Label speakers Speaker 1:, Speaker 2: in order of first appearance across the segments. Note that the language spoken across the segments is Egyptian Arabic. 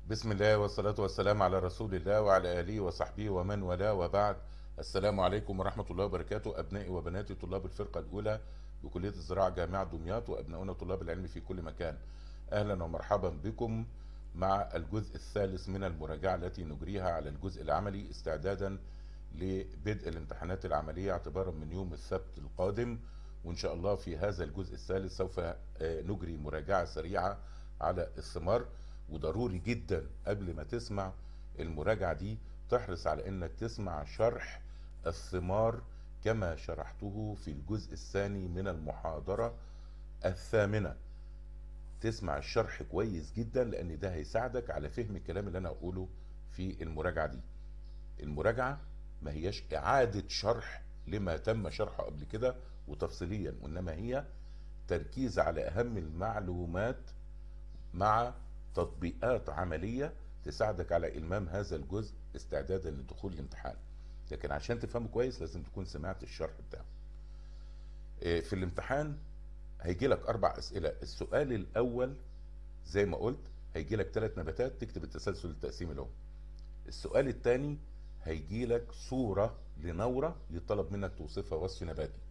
Speaker 1: بسم الله والصلاة والسلام على رسول الله وعلى آله وصحبه ومن والاه وبعد السلام عليكم ورحمة الله وبركاته أبنائي وبناتي طلاب الفرقة الأولى بكلية الزراعة جامعة دمياط وأبناؤنا طلاب العلم في كل مكان أهلا ومرحبا بكم مع الجزء الثالث من المراجعة التي نجريها على الجزء العملي استعدادا لبدء الامتحانات العملية اعتبارا من يوم السبت القادم وإن شاء الله في هذا الجزء الثالث سوف آه، نجري مراجعة سريعة على الثمار وضروري جدا قبل ما تسمع المراجعة دي تحرص على انك تسمع شرح الثمار كما شرحته في الجزء الثاني من المحاضرة الثامنة تسمع الشرح كويس جدا لان ده هيساعدك على فهم الكلام اللي انا اقوله في المراجعة دي المراجعة ما هياش اعادة شرح لما تم شرحه قبل كده وتفصيليا وانما هي تركيز على اهم المعلومات مع تطبيقات عملية تساعدك على إلمام هذا الجزء استعدادا لدخول الامتحان لكن عشان تفهمه كويس لازم تكون سمعت الشرح بتاعه إيه، في الامتحان هيجي لك أربع أسئلة السؤال الأول زي ما قلت هيجي لك ثلاث نباتات تكتب التسلسل التقسيمي لهم السؤال الثاني هيجي لك صورة لنورة يطلب منك توصفها وصف نباتي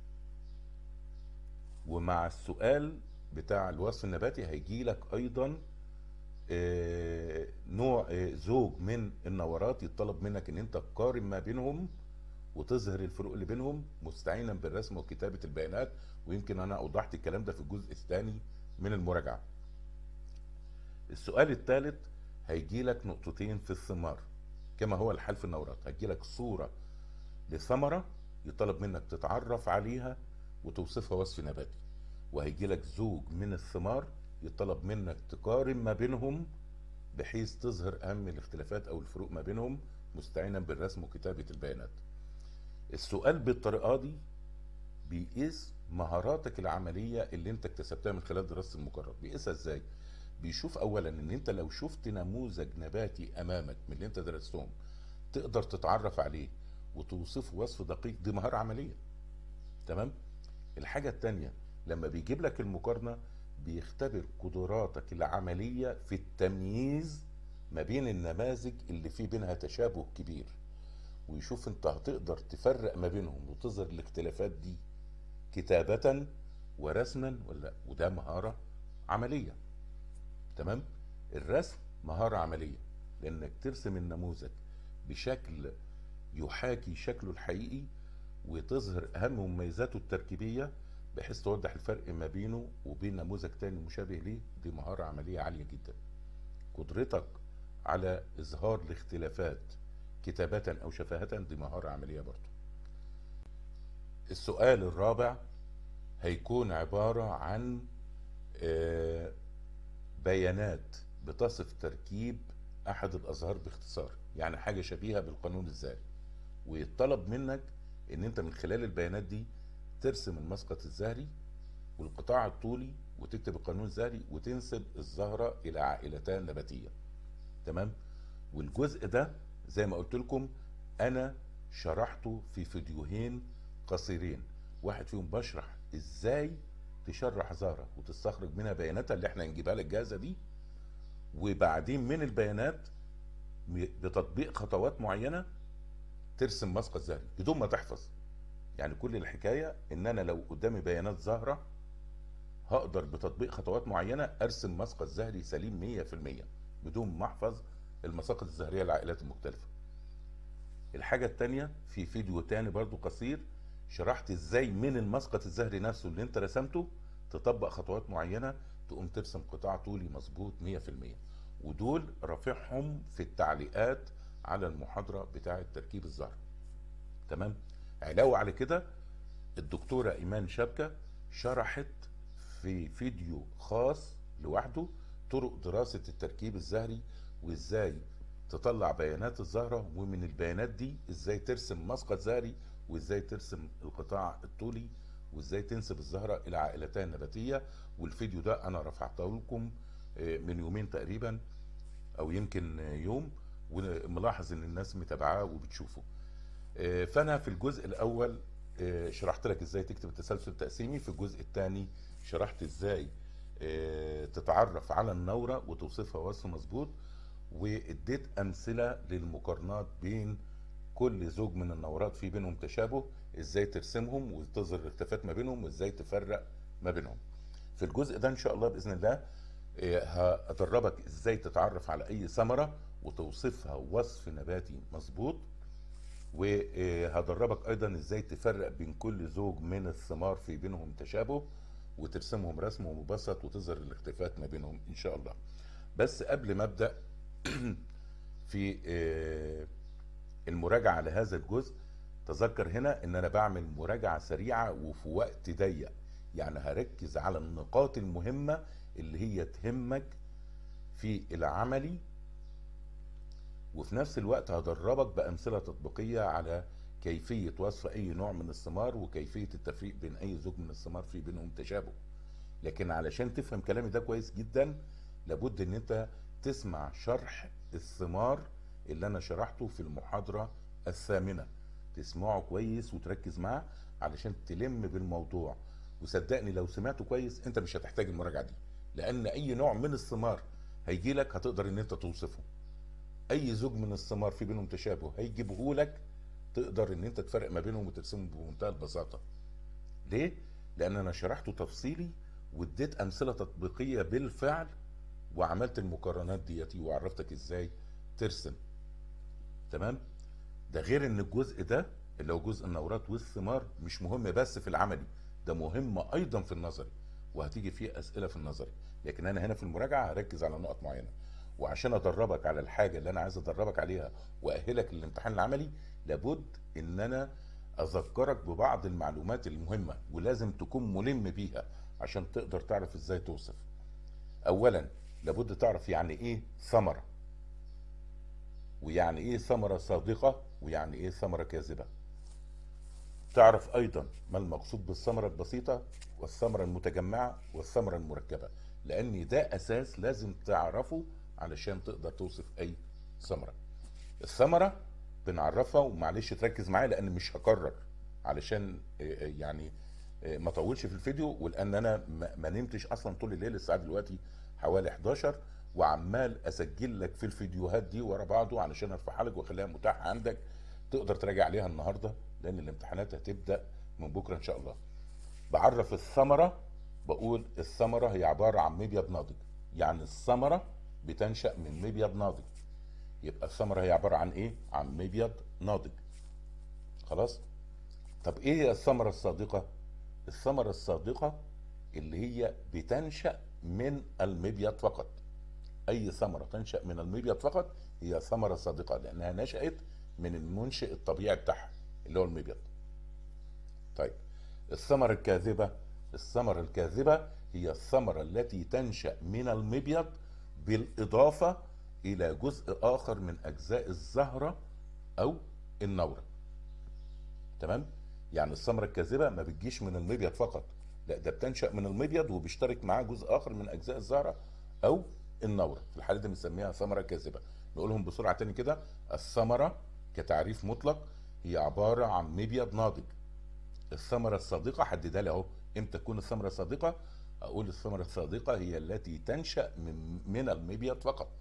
Speaker 1: ومع السؤال بتاع الوصف النباتي هيجي لك ايضا آه، نوع آه، زوج من النورات يطلب منك ان انت تقارن ما بينهم وتظهر الفروق اللي بينهم مستعينا بالرسم وكتابة البيانات ويمكن انا اوضحت الكلام ده في الجزء الثاني من المراجعة السؤال الثالث هيجي لك نقطتين في الثمار كما هو الحال في النورات هيجي لك صورة لثمرة يطلب منك تتعرف عليها وتوصفها وصف نباتي وهيجي لك زوج من الثمار يطلب منك تقارن ما بينهم بحيث تظهر اهم الاختلافات او الفروق ما بينهم مستعينا بالرسم وكتابة البيانات السؤال بالطريقة دي بيقيس مهاراتك العملية اللي انت اكتسبتها من خلال دراسة المقرر بيقيسها ازاي بيشوف اولا ان انت لو شفت نموذج نباتي امامك من اللي انت درستهم تقدر تتعرف عليه وتوصفه وصف دقيق دي مهارة عملية تمام الحاجة التانية لما بيجيب لك المقارنة بيختبر قدراتك العملية في التمييز ما بين النماذج اللي في بينها تشابه كبير ويشوف انت هتقدر تفرق ما بينهم وتظهر الاختلافات دي كتابة ورسما ولا وده مهارة عملية تمام الرسم مهارة عملية لانك ترسم النموذج بشكل يحاكي شكله الحقيقي وتظهر اهم مميزاته التركيبية بحيث توضح الفرق ما بينه وبين نموذج تاني مشابه ليه دي مهارة عملية عالية جدا قدرتك على اظهار الاختلافات كتابة او شفاهة دي مهارة عملية برضو السؤال الرابع هيكون عبارة عن آه، بيانات بتصف تركيب احد الازهار باختصار يعني حاجة شبيهة بالقانون الذري ويطلب منك ان انت من خلال البيانات دي ترسم المسقط الزهري والقطاع الطولي وتكتب القانون الزهري وتنسب الزهرة الى عائلتان نباتية تمام والجزء ده زي ما قلت لكم انا شرحته في فيديوهين قصيرين واحد فيهم بشرح ازاي تشرح زهرة وتستخرج منها بياناتها اللي احنا نجيبها لك جاهزة دي وبعدين من البيانات م- بتطبيق خطوات معينة ترسم مسقط زهري بدون ما تحفظ يعني كل الحكاية ان انا لو قدامي بيانات ظاهرة هقدر بتطبيق خطوات معينة ارسم مسقط زهري سليم مية في المية بدون ما احفظ المساقط الزهرية للعائلات المختلفة الحاجة التانية في فيديو تاني برضو قصير شرحت ازاي من المسقط الزهري نفسه اللي انت رسمته تطبق خطوات معينة تقوم ترسم قطاع طولي مظبوط مية في المية ودول رافعهم في التعليقات على المحاضرة بتاعة تركيب الزهر تمام علاوة على كده الدكتورة إيمان شبكة شرحت في فيديو خاص لوحده طرق دراسة التركيب الزهري وإزاي تطلع بيانات الزهرة ومن البيانات دي إزاي ترسم مسقط زهري وإزاي ترسم القطاع الطولي وإزاي تنسب الزهرة إلى عائلتان نباتية والفيديو ده أنا رفعته لكم آه، من يومين تقريبا أو يمكن آه، يوم وملاحظ إن الناس متابعاه وبتشوفه آه، فانا في الجزء الاول آه، شرحت لك ازاي تكتب التسلسل التقسيمي في الجزء الثاني شرحت ازاي آه، تتعرف على النورة وتوصفها وصف مظبوط واديت امثله للمقارنات بين كل زوج من النورات في بينهم تشابه ازاي ترسمهم وتظهر الاختلافات ما بينهم وازاي تفرق ما بينهم في الجزء ده ان شاء الله باذن الله آه، هدربك ازاي تتعرف على اي ثمره وتوصفها وصف نباتي مظبوط وهدربك ايضا ازاي تفرق بين كل زوج من الثمار في بينهم تشابه وترسمهم رسم مبسط وتظهر الاختلافات ما بينهم ان شاء الله بس قبل ما ابدا في آه، المراجعه لهذا الجزء تذكر هنا ان انا بعمل مراجعه سريعه وفي وقت ضيق يعني هركز على النقاط المهمه اللي هي تهمك في العملي وفي نفس الوقت هدربك بأمثلة تطبيقية على كيفية وصف أي نوع من الثمار وكيفية التفريق بين أي زوج من الثمار في بينهم تشابه لكن علشان تفهم كلامي ده كويس جدا لابد ان انت تسمع شرح الثمار اللي انا شرحته في المحاضرة الثامنة تسمعه كويس وتركز معاه علشان تلم بالموضوع وصدقني لو سمعته كويس انت مش هتحتاج المراجعة دي لان اي نوع من الثمار هيجي لك هتقدر ان انت توصفه اي زوج من الثمار في بينهم تشابه هيجيبه لك تقدر ان انت تفرق ما بينهم وترسمهم بمنتهى البساطه ليه لان انا شرحته تفصيلي واديت امثله تطبيقيه بالفعل وعملت المقارنات ديتي وعرفتك ازاي ترسم تمام ده غير ان الجزء ده اللي هو جزء النورات والثمار مش مهم بس في العملي ده مهم ايضا في النظري وهتيجي فيه اسئله في النظري لكن انا هنا في المراجعه هركز على نقط معينه وعشان ادربك على الحاجه اللي انا عايز ادربك عليها واهلك للامتحان العملي لابد ان انا اذكرك ببعض المعلومات المهمه ولازم تكون ملم بيها عشان تقدر تعرف ازاي توصف اولا لابد تعرف يعني ايه ثمره ويعني ايه ثمره صادقه ويعني ايه ثمره كاذبه تعرف ايضا ما المقصود بالثمره البسيطه والثمره المتجمعه والثمره المركبه لان ده اساس لازم تعرفه علشان تقدر توصف اي ثمره الثمره بنعرفها ومعلش تركز معايا لان مش هكرر علشان آه، آه، يعني آه، ما اطولش في الفيديو ولان انا ما ما نمتش اصلا طول الليل الساعه دلوقتي حوالي 11 وعمال اسجل لك في الفيديوهات دي ورا بعضه علشان ارفعها لك واخليها متاحه عندك تقدر تراجع عليها النهارده لان الامتحانات هتبدا من بكره ان شاء الله بعرف الثمره بقول الثمره هي عباره عن مبيض ناضج يعني الثمره بتنشا من مبيض ناضج يبقى الثمره هي عباره عن ايه عن مبيض ناضج خلاص طب ايه هي الثمره الصادقه الثمره الصادقه اللي هي بتنشا من المبيض فقط اي ثمره تنشا من المبيض فقط هي ثمره صادقه لانها نشات من المنشئ الطبيعي بتاعها اللي هو المبيض طيب الثمره الكاذبه الثمره الكاذبه هي الثمره التي تنشا من المبيض بالاضافه الى جزء اخر من اجزاء الزهره او النوره تمام يعني الثمره الكاذبه ما بتجيش من المبيض فقط لا ده بتنشا من المبيض وبيشترك معاه جزء اخر من اجزاء الزهره او النوره في الحاله دي بنسميها ثمره كاذبه نقولهم بسرعه تاني كده الثمره كتعريف مطلق هي عباره عن مبيض ناضج الثمره الصادقه حددها لي اهو امتى تكون الثمره صادقه اقول الثمره الصادقه هي التي تنشا من من المبيض فقط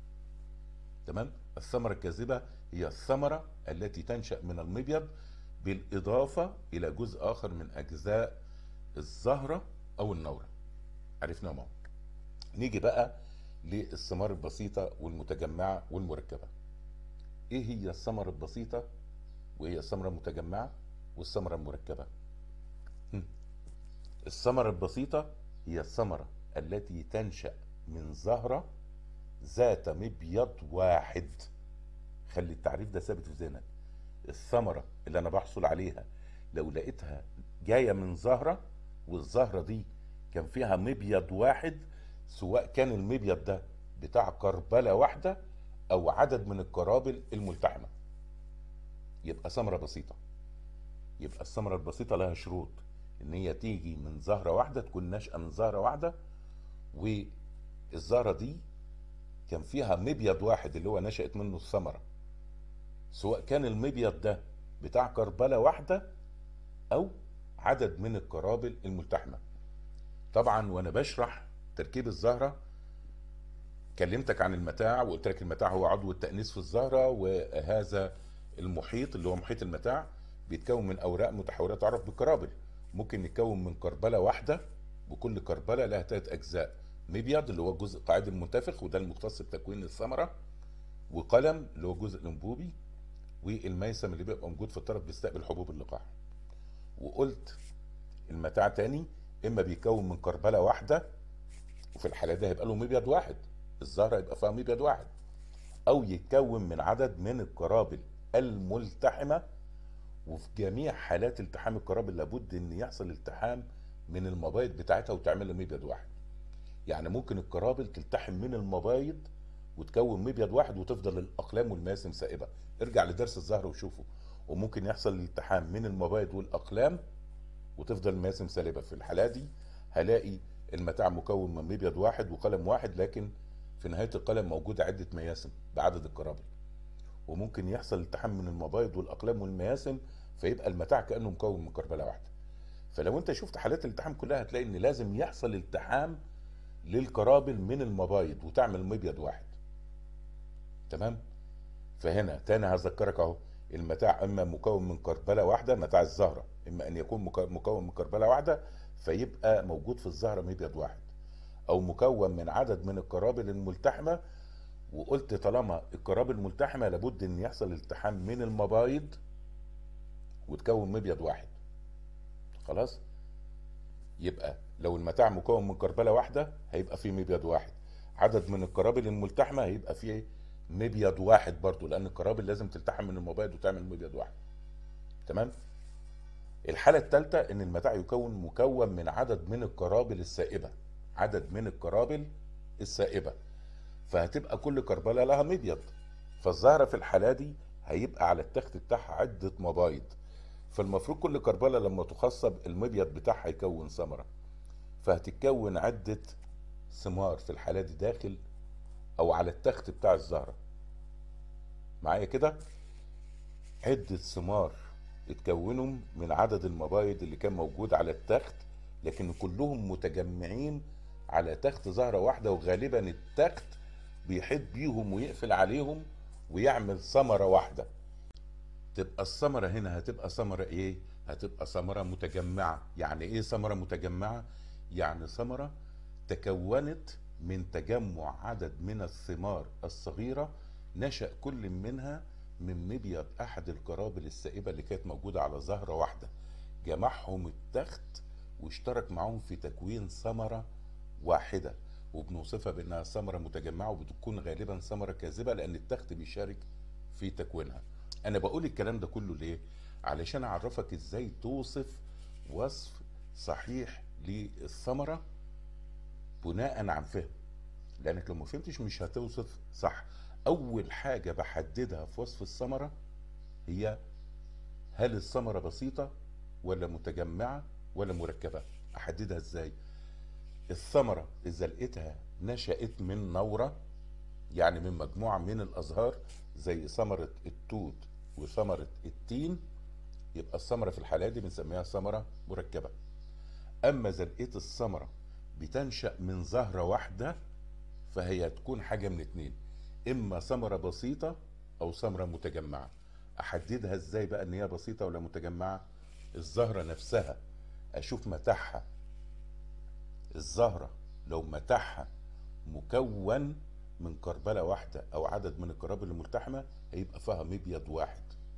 Speaker 1: تمام الثمره الكاذبه هي الثمره التي تنشا من المبيض بالاضافه الى جزء اخر من اجزاء الزهره او النوره عرفناهم اهو نيجي بقى للثمار البسيطه والمتجمعه والمركبه ايه هي الثمره البسيطه وهي الثمره المتجمعه والثمره المركبه هم. الثمره البسيطه هي الثمره التي تنشا من زهره ذات مبيض واحد خلي التعريف ده ثابت في ذهنك الثمره اللي انا بحصل عليها لو لقيتها جايه من زهره والزهره دي كان فيها مبيض واحد سواء كان المبيض ده بتاع كربله واحده او عدد من القرابل الملتحمه يبقى ثمره بسيطه يبقى الثمره البسيطه لها شروط ان هي تيجي من زهره واحده تكون ناشئه من زهره واحده والزهره دي كان فيها مبيض واحد اللي هو نشأت منه الثمره سواء كان المبيض ده بتاع كربله واحده او عدد من القرابل الملتحمه طبعا وانا بشرح تركيب الزهره كلمتك عن المتاع وقلت لك المتاع هو عضو التأنيث في الزهرة وهذا المحيط اللي هو محيط المتاع بيتكون من أوراق متحورة تعرف بالقرابل ممكن يتكون من كربلة واحدة وكل كربلة لها ثلاث أجزاء مبيض اللي هو الجزء القاعدي المنتفخ وده المختص بتكوين الثمرة وقلم اللي هو الجزء الانبوبي والميسم اللي بيبقى موجود في الطرف بيستقبل حبوب اللقاح وقلت المتاع تاني اما بيكون من كربله واحده وفي الحاله دي هيبقى له مبيض واحد الزهره يبقى فيها مبيض واحد او يتكون من عدد من القرابل الملتحمه وفي جميع حالات التحام القرابل لابد ان يحصل التحام من المبايض بتاعتها وتعمل له مبيض واحد يعني ممكن القرابل تلتحم من المبايض وتكون مبيض واحد وتفضل الاقلام والماسم سائبه ارجع لدرس الزهر وشوفه وممكن يحصل الالتحام من المبايض والاقلام وتفضل الماسم سالبه في الحاله دي هلاقي المتاع مكون من مبيض واحد وقلم واحد لكن في نهايه القلم موجوده عده مياسم بعدد القرابل وممكن يحصل التحام من المبايض والاقلام والمياسم فيبقى المتاع كانه مكون من كربله واحده فلو انت شفت حالات الالتحام كلها هتلاقي ان لازم يحصل التحام للقرابل من المبايض وتعمل مبيض واحد تمام فهنا تاني هذكرك اهو المتاع اما مكون من كربله واحده متاع الزهره اما ان يكون مك- مكون من كربله واحده فيبقى موجود في الزهره مبيض واحد او مكون من عدد من القرابل الملتحمه وقلت طالما القرابل ملتحمه لابد ان يحصل التحام من المبايض وتكون مبيض واحد خلاص يبقى لو المتاع مكون من كربله واحده هيبقى فيه مبيض واحد عدد من القرابل الملتحمه هيبقى فيه مبيض واحد برضو لان القرابل لازم تلتحم من المبيض وتعمل مبيض واحد تمام الحاله الثالثه ان المتاع يكون مكون من عدد من القرابل السائبه عدد من القرابل السائبه فهتبقى كل كربله لها مبيض فالزهره في الحاله دي هيبقى على التخت بتاعها عده مبايض فالمفروض كل كربله لما تخصب المبيض بتاعها يكون ثمره فهتتكون عده ثمار في الحاله دي داخل او على التخت بتاع الزهره معايا كده عده ثمار اتكونوا من عدد المبايض اللي كان موجود على التخت لكن كلهم متجمعين على تخت زهره واحده وغالبا التخت بيحيط بيهم ويقفل عليهم ويعمل ثمره واحده تبقى الثمره هنا هتبقى ثمره ايه هتبقى ثمره متجمعه يعني ايه ثمره متجمعه يعني ثمره تكونت من تجمع عدد من الثمار الصغيره نشا كل منها من مبيض احد القرابل السائبه اللي كانت موجوده على زهره واحده جمعهم التخت واشترك معهم في تكوين ثمره واحده وبنوصفها بانها ثمره متجمعه وبتكون غالبا ثمره كاذبه لان التخت بيشارك في تكوينها انا بقول الكلام ده كله ليه علشان اعرفك ازاي توصف وصف صحيح للثمره بناء عن فهم لانك لو ما فهمتش مش هتوصف صح اول حاجه بحددها في وصف الثمره هي هل الثمره بسيطه ولا متجمعه ولا مركبه احددها ازاي الثمره اذا لقيتها نشأت من نوره يعني من مجموعه من الازهار زي ثمره التوت وثمره التين يبقى الثمره في الحاله دي بنسميها ثمره مركبه اما اذا لقيت الثمره بتنشأ من زهره واحده فهي تكون حاجه من اتنين اما ثمره بسيطه او ثمره متجمعه احددها ازاي بقى ان هي بسيطه ولا متجمعه الزهره نفسها اشوف متاحها الزهره لو متاحها مكون من كربله واحده او عدد من القرابل الملتحمه هيبقى فيها مبيض واحد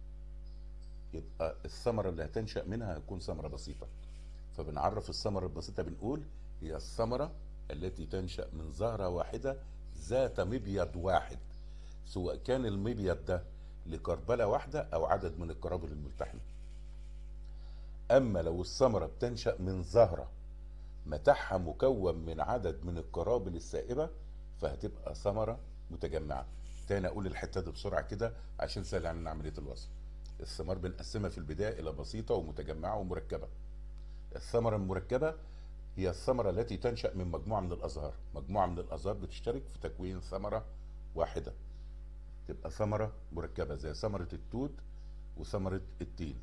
Speaker 1: يبقى الثمره اللي هتنشا منها هتكون ثمره بسيطه فبنعرف الثمره البسيطه بنقول هي الثمره التي تنشا من زهره واحده ذات مبيض واحد سواء كان المبيض ده لكربله واحده او عدد من القرابل الملتحمه اما لو الثمره بتنشا من زهره متاحها مكون من عدد من القرابل السائبه فهتبقى ثمره متجمعه تاني اقول الحته دي بسرعه كده عشان سهل عن عمليه الوصف الثمار بنقسمها في البدايه الى بسيطه ومتجمعه ومركبه الثمره المركبه هي الثمره التي تنشا من مجموعه من الازهار مجموعه من الازهار بتشترك في تكوين ثمره واحده تبقى ثمره مركبه زي ثمره التوت وثمره التين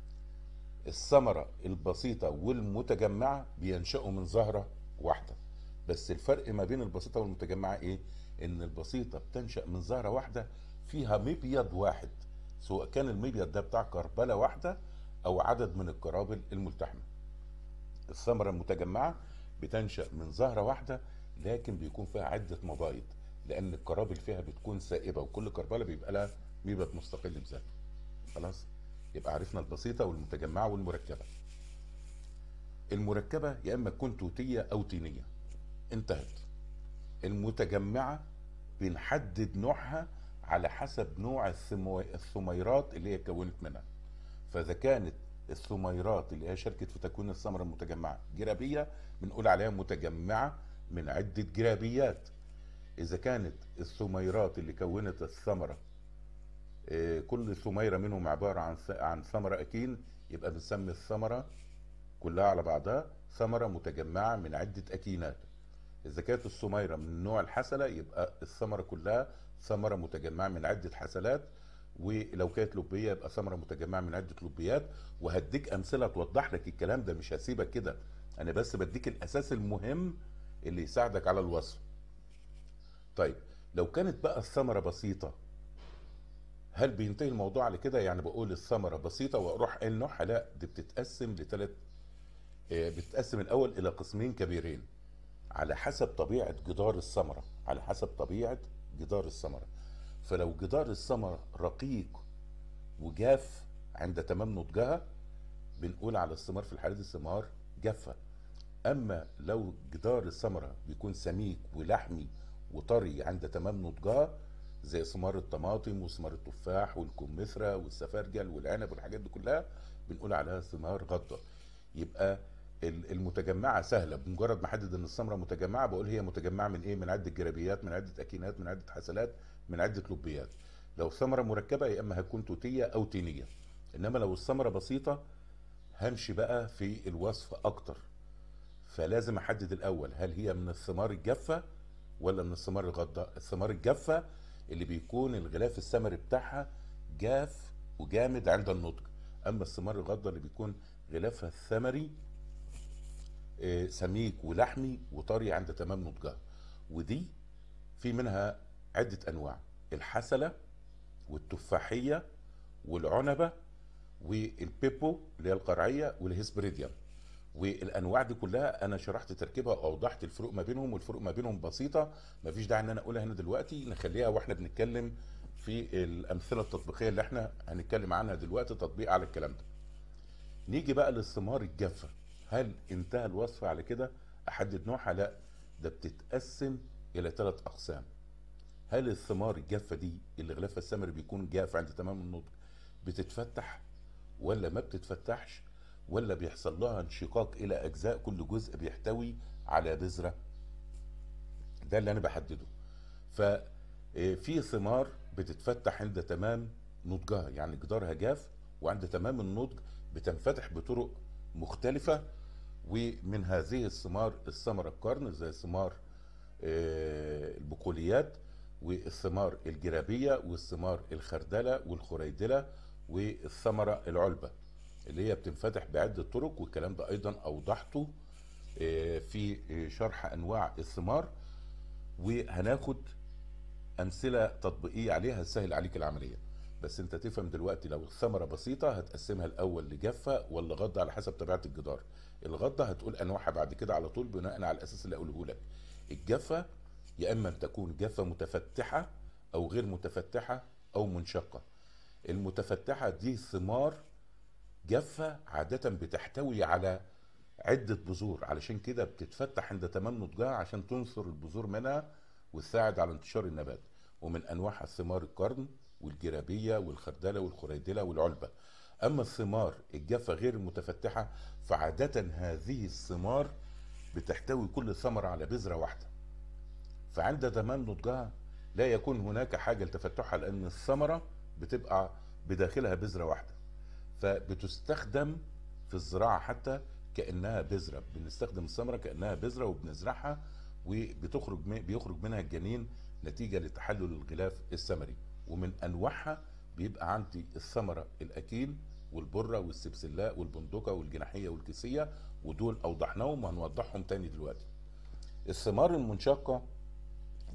Speaker 1: الثمره البسيطه والمتجمعه بينشأوا من زهره واحده بس الفرق ما بين البسيطه والمتجمعه ايه ان البسيطه بتنشا من زهره واحده فيها مبيض واحد سواء كان المبيض ده بتاع كربله واحده او عدد من القرابل الملتحمه الثمره المتجمعه بتنشا من زهره واحده لكن بيكون فيها عده مبايض لان القرابل فيها بتكون سائبه وكل كربله بيبقى لها مبيض مستقل بذاته خلاص يبقى عرفنا البسيطه والمتجمعه والمركبه المركبه يا اما تكون توتيه او تينيه انتهت المتجمعه بنحدد نوعها على حسب نوع الثمو- الثميرات اللي هي اتكونت منها فاذا كانت الثميرات اللي هي شاركت في تكوين الثمره المتجمعه جرابيه بنقول عليها متجمعه من عده جرابيات اذا كانت الثميرات اللي كونت الثمره آه، كل ثميره منهم عباره عن ث- عن ثمره اكين يبقى بنسمي الثمره كلها على بعضها ثمره متجمعه من عده اكينات اذا كانت الثميره من نوع الحسله يبقى الثمره كلها ثمره متجمعه من عده حسلات ولو كانت لبيه يبقى ثمره متجمعه من عده لبيات وهديك امثله توضح لك الكلام ده مش هسيبك كده انا بس بديك الاساس المهم اللي يساعدك على الوصف طيب لو كانت بقى الثمره بسيطه هل بينتهي الموضوع على كده يعني بقول الثمره بسيطه واروح قايل نوعها لا دي بتتقسم لثلاث بتتقسم الاول الى قسمين كبيرين على حسب طبيعه جدار الثمره على حسب طبيعه جدار الثمره فلو جدار الثمره رقيق وجاف عند تمام نضجها بنقول على الثمار في الحالة دي ثمار جافة أما لو جدار الثمرة بيكون سميك ولحمي وطري عند تمام نضجها زي ثمار الطماطم وثمار التفاح والكمثرى والسفرجل والعنب والحاجات دي كلها بنقول عليها ثمار غضة يبقى ال- المتجمعة سهلة بمجرد ما احدد ان الثمرة متجمعة بقول هي متجمعة من ايه من عدة جرابيات من عدة اكينات من عدة حسلات من عدة لبيات لو الثمرة مركبة يا اما هتكون توتية او تينية انما لو الثمرة بسيطة همشي بقى في الوصف اكتر فلازم احدد الاول هل هي من الثمار الجافة ولا من الثمار الغضة الثمار الجافة اللي بيكون الغلاف الثمري بتاعها جاف وجامد عند النضج اما الثمار الغضة اللي بيكون غلافها الثمري آه، سميك ولحمي وطري عند تمام نضجها ودي في منها عدة انواع الحسلة والتفاحية والعنبة والبيبو اللي هي القرعية والهيسبريديوم والانواع دي كلها انا شرحت تركيبها واوضحت الفروق ما بينهم والفروق ما بينهم بسيطه مفيش داعي ان انا اقولها هنا دلوقتي نخليها واحنا بنتكلم في الامثله التطبيقيه اللي احنا هنتكلم عنها دلوقتي تطبيق على الكلام ده نيجي بقى للثمار الجافه هل انتهى الوصف على كده احدد نوعها لا ده بتتقسم الى ثلاث اقسام هل الثمار الجافه دي اللي غلافها الثمري بيكون جاف عند تمام النضج بتتفتح ولا ما بتتفتحش ولا بيحصل لها انشقاق الى اجزاء كل جزء بيحتوي على بذره ده اللي انا بحدده ففي ثمار بتتفتح عند تمام نضجها يعني جدارها جاف وعند تمام النضج بتنفتح بطرق مختلفة ومن هذه الثمار الثمرة القرن زي ثمار آه، البقوليات والثمار الجرابية والثمار الخردلة والخريدلة والثمرة العلبة اللي هي بتنفتح بعدة طرق والكلام ده أيضا أوضحته آه، في آه، شرح أنواع الثمار وهناخد امثله تطبيقيه عليها تسهل عليك العمليه بس انت تفهم دلوقتي لو الثمره بسيطه هتقسمها الاول لجافه ولا غضه على حسب طبيعه الجدار الغضه هتقول انواعها بعد كده على طول بناء على الاساس اللي اقوله لك الجافه يا اما أن تكون جافه متفتحه او غير متفتحه او منشقه المتفتحه دي ثمار جافه عاده بتحتوي على عدة بذور علشان كده بتتفتح عند تمام نضجها عشان تنثر البذور منها وتساعد على انتشار النبات ومن انواعها الثمار القرن والجرابية والخردلة والخريدلة والعلبة اما الثمار الجافة غير المتفتحة فعادة هذه الثمار بتحتوي كل ثمرة على بذرة واحدة فعند تمام نضجها لا يكون هناك حاجة لتفتحها لان الثمرة بتبقى بداخلها بذرة واحدة فبتستخدم في الزراعة حتى كأنها بذرة بنستخدم الثمرة كأنها بذرة وبنزرعها وبتخرج من بيخرج منها الجنين نتيجة لتحلل الغلاف الثمري ومن أنواعها بيبقى عندي الثمرة الأكيل والبرة والسبسلاء والبندقة والجناحية والكيسية ودول أوضحناهم وهنوضحهم تاني دلوقتي الثمار المنشقة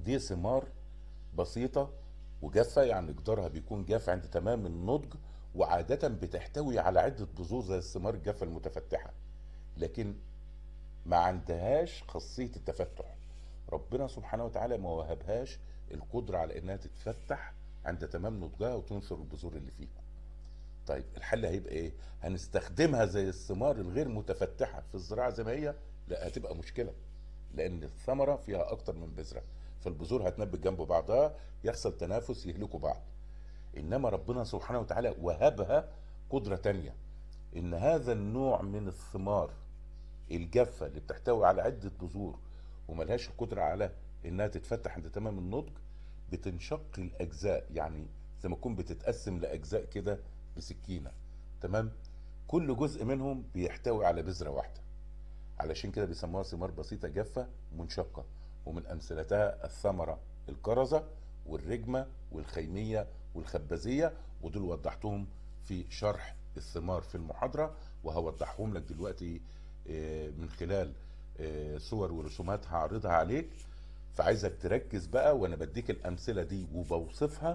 Speaker 1: دي ثمار بسيطة وجافة يعني جدارها بيكون جاف عند تمام النضج وعادة بتحتوي على عدة بذور زي الثمار الجافة المتفتحة لكن ما عندهاش خاصية التفتح ربنا سبحانه وتعالى ما وهبهاش القدرة على انها تتفتح عند تمام نضجها وتنثر البذور اللي فيها طيب الحل هيبقى ايه هنستخدمها زي الثمار الغير متفتحة في الزراعة زي ما هي لا هتبقى مشكلة لان الثمرة فيها اكتر من بذرة فالبذور هتنبت جنب بعضها يحصل تنافس يهلكوا بعض انما ربنا سبحانه وتعالى وهبها قدرة تانية ان هذا النوع من الثمار الجافة اللي بتحتوي على عدة بذور وملهاش القدرة على انها تتفتح عند تمام النضج بتنشق الاجزاء يعني زي ما تكون بتتقسم لاجزاء كده بسكينة تمام كل جزء منهم بيحتوي على بذرة واحدة علشان كده بيسموها ثمار بسيطة جافة منشقة ومن امثلتها الثمرة الكرزة والرجمة والخيمية والخبازية ودول وضحتهم في شرح الثمار في المحاضرة وهوضحهم لك دلوقتي آه، من خلال آه، صور ورسومات هعرضها عليك فعايزك تركز بقى وانا بديك الامثلة دي وبوصفها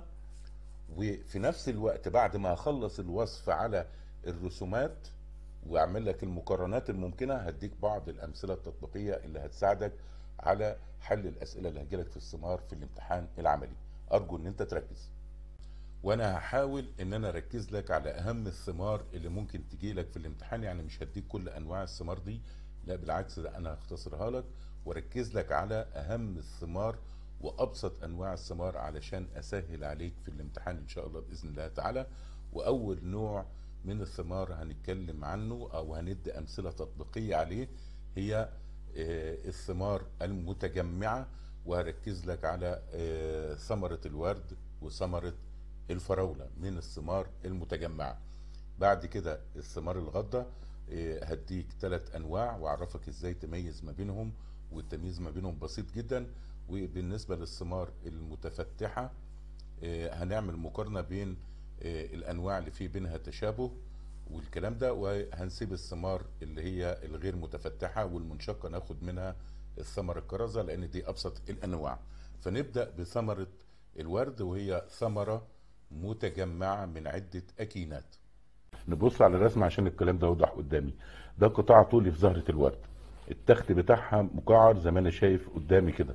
Speaker 1: وفي نفس الوقت بعد ما اخلص الوصف على الرسومات واعمل لك المقارنات الممكنة هديك بعض الامثلة التطبيقية اللي هتساعدك على حل الاسئلة اللي هتجيلك في الثمار في الامتحان العملي ارجو ان انت تركز وانا هحاول ان انا اركز لك على اهم الثمار اللي ممكن تجي لك في الامتحان يعني مش هديك كل انواع الثمار دي لا بالعكس ده انا هختصرها لك واركز لك على اهم الثمار وابسط انواع الثمار علشان اسهل عليك في الامتحان ان شاء الله باذن الله تعالى واول نوع من الثمار هنتكلم عنه او هندي امثله تطبيقيه عليه هي آه، الثمار المتجمعه وهركز لك على آه، ثمره الورد وثمره الفراولة من الثمار المتجمعة بعد كده الثمار الغضة إيه، هديك ثلاث انواع واعرفك ازاي تميز ما بينهم والتمييز ما بينهم بسيط جدا وبالنسبة للثمار المتفتحة إيه، هنعمل مقارنة بين إيه، الانواع اللي فيه بينها تشابه والكلام ده وهنسيب الثمار اللي هي الغير متفتحة والمنشقة ناخد منها الثمرة الكرزة لان دي ابسط الانواع فنبدأ بثمرة الورد وهي ثمرة متجمعة من عدة أكينات نبص على الرسم عشان الكلام ده يوضح قدامي ده قطاع طولي في زهرة الورد التخت بتاعها مقعر زي ما انا شايف قدامي كده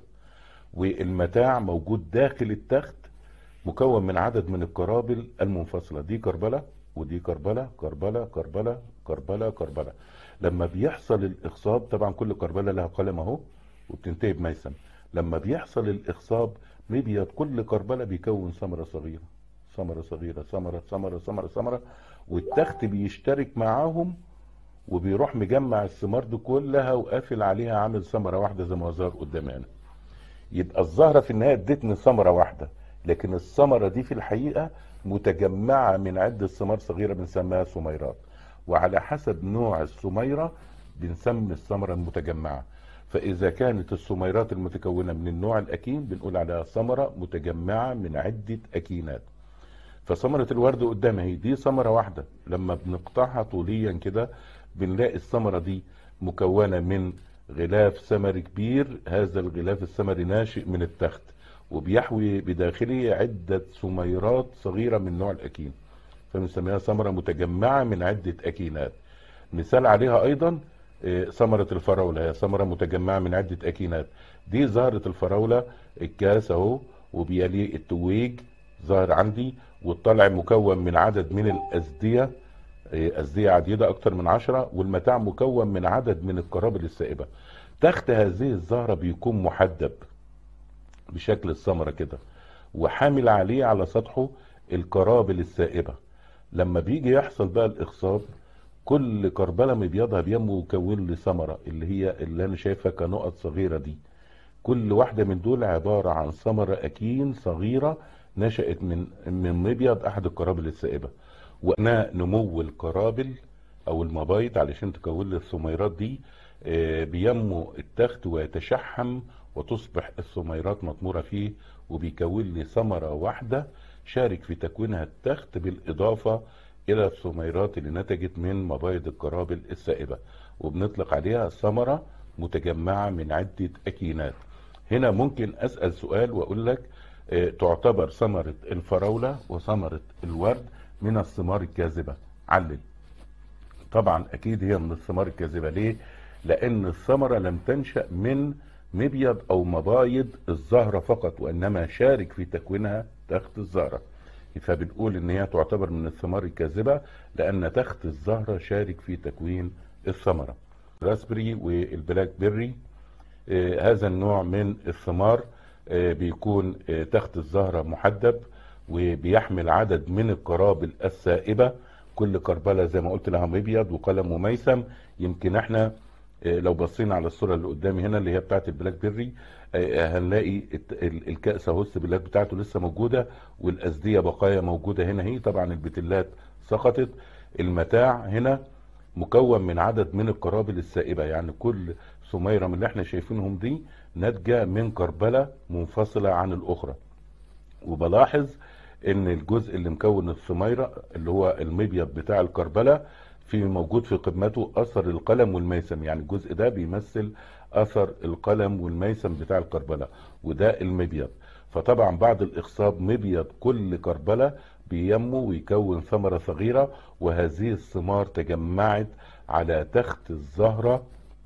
Speaker 1: والمتاع موجود داخل التخت مكون من عدد من القرابل المنفصلة دي كربلة ودي كربلة كربلة كربلة كربلة كربلة لما بيحصل الإخصاب طبعا كل كربلة لها قلم اهو وبتنتهي بميسم لما بيحصل الإخصاب مبيض كل كربلة بيكون ثمرة صغيرة ثمرة صغيرة ثمرة ثمرة ثمرة ثمرة والتخت بيشترك معاهم وبيروح مجمع الثمار دي كلها وقافل عليها عامل ثمرة واحدة زي ما ظهر قدامي انا يبقى الزهرة في النهاية ادتني ثمرة واحدة لكن الثمرة دي في الحقيقة متجمعة من عدة ثمار صغيرة بنسميها سميرات وعلى حسب نوع السميرة بنسمي الثمرة المتجمعة فإذا كانت السميرات المتكونة من النوع الأكين بنقول عليها ثمرة متجمعة من عدة أكينات فثمرة الورد قدامها هي دي ثمرة واحدة لما بنقطعها طوليا كده بنلاقي الثمرة دي مكونة من غلاف ثمري كبير هذا الغلاف الثمري ناشئ من التخت وبيحوي بداخله عدة سميرات صغيرة من نوع الأكين فبنسميها ثمرة متجمعة من عدة أكينات مثال عليها أيضا آه، ثمرة الفراولة هي ثمرة متجمعة من عدة أكينات دي زهرة الفراولة الكاس أهو وبيليه التويج ظاهر عندي والطلع مكون من عدد من الأزدية آه، أزدية عديدة أكتر من عشرة والمتاع مكون من عدد من القرابل السائبة تحت هذه الزهرة بيكون محدب بشكل الثمرة كده وحامل عليه على سطحه القرابل السائبة لما بيجي يحصل بقى الإخصاب كل كربلة مبيضها بينمو ويكون لي ثمرة اللي هي اللي أنا شايفها كنقط صغيرة دي كل واحدة من دول عبارة عن ثمرة أكين صغيرة نشأت من من مبيض أحد القرابل السائبة وأثناء نمو القرابل أو المبايض علشان تكون لي الثميرات دي آه، بينمو التخت ويتشحم وتصبح الثميرات مطمورة فيه وبيكون لي ثمرة واحدة شارك في تكوينها التخت بالإضافة إلى الثميرات اللي نتجت من مبايض القرابل السائبة وبنطلق عليها ثمرة متجمعة من عدة أكينات هنا ممكن اسال سؤال واقول لك آه، تعتبر ثمره الفراوله وثمره الورد من الثمار الكاذبه علل طبعا اكيد هي من الثمار الكاذبه ليه لان الثمره لم تنشا من مبيض او مبايض الزهره فقط وانما شارك في تكوينها تخت الزهره فبنقول ان هي تعتبر من الثمار الكاذبه لان تخت الزهره شارك في تكوين الثمره الراسبري والبلاك بيري آه، هذا النوع من الثمار آه، بيكون آه، تخت الزهره محدب وبيحمل عدد من القرابل السائبه كل كربله زي ما قلت لها مبيض وقلم مميسم يمكن احنا آه، لو بصينا على الصوره اللي قدامي هنا اللي هي بتاعت البلاك بيري آه، هنلاقي الت- ال- الكأس اهو السبلات بتاعته لسه موجوده والأزدية بقايا موجوده هنا هي طبعا البتلات سقطت المتاع هنا مكون من عدد من القرابل السائبه يعني كل سميره من اللي احنا شايفينهم دي ناتجه من كربله منفصله عن الاخرى وبلاحظ ان الجزء اللي مكون الثميره اللي هو المبيض بتاع الكربله في موجود في قمته اثر القلم والميسم يعني الجزء ده بيمثل اثر القلم والميسم بتاع الكربله وده المبيض فطبعا بعد الاخصاب مبيض كل كربله بينمو ويكون ثمره صغيره وهذه الثمار تجمعت على تخت الزهره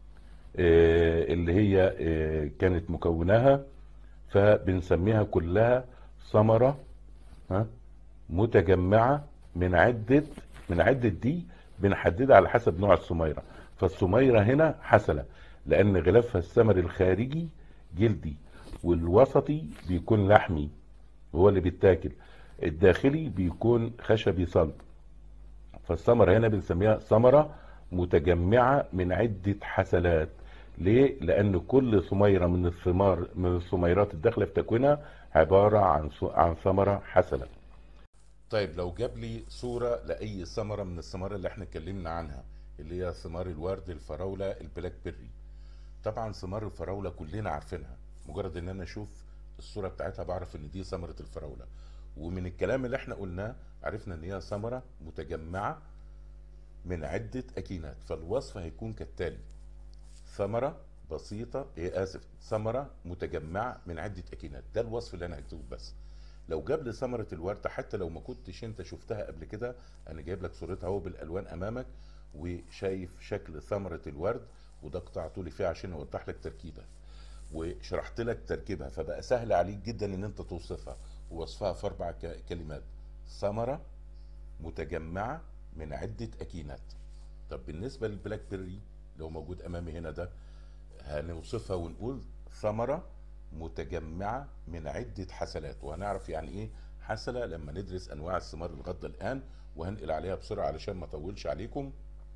Speaker 1: آه، اللي هي آه، كانت مكوناها فبنسميها كلها ثمرة ها متجمعة من عدة من عدة دي بنحددها على حسب نوع السميرة فالسميرة هنا حسلة لأن غلافها الثمري الخارجي جلدي والوسطي بيكون لحمي هو اللي بيتاكل الداخلي بيكون خشبي صلب فالثمرة هنا بنسميها ثمرة متجمعة من عدة حسلات ليه؟ لأن كل ثميرة من الثمار من الثميرات الداخلة في تكوينها عبارة عن ث- عن ثمرة حسلة. طيب لو جاب لي صورة لأي ثمرة من الثمار اللي احنا اتكلمنا عنها اللي هي ثمار الورد، الفراولة، البلاك بيري. طبعا ثمار الفراولة كلنا عارفينها، مجرد ان انا اشوف الصورة بتاعتها بعرف ان دي ثمرة الفراولة. ومن الكلام اللي احنا قلناه عرفنا ان هي ثمرة متجمعة من عدة أكينات فالوصف هيكون كالتالي ثمرة بسيطة إيه آسف ثمرة متجمعة من عدة أكينات ده الوصف اللي أنا هكتبه بس لو جاب لي ثمرة الورد حتى لو ما كنتش أنت شفتها قبل كده أنا جايب لك صورتها أهو بالألوان أمامك وشايف شكل ثمرة الورد وده قطعته لي فيه عشان أوضح لك تركيبها وشرحت لك تركيبها فبقى سهل عليك جدا ان انت توصفها ووصفها في اربع ك- كلمات ثمره متجمعه من عده اكينات طب بالنسبه للبلاك بيري اللي هو موجود امامي هنا ده هنوصفها ونقول ثمره متجمعه من عده حسلات وهنعرف يعني ايه حسله لما ندرس انواع الثمار الغضه الان وهنقل عليها بسرعه علشان ما اطولش عليكم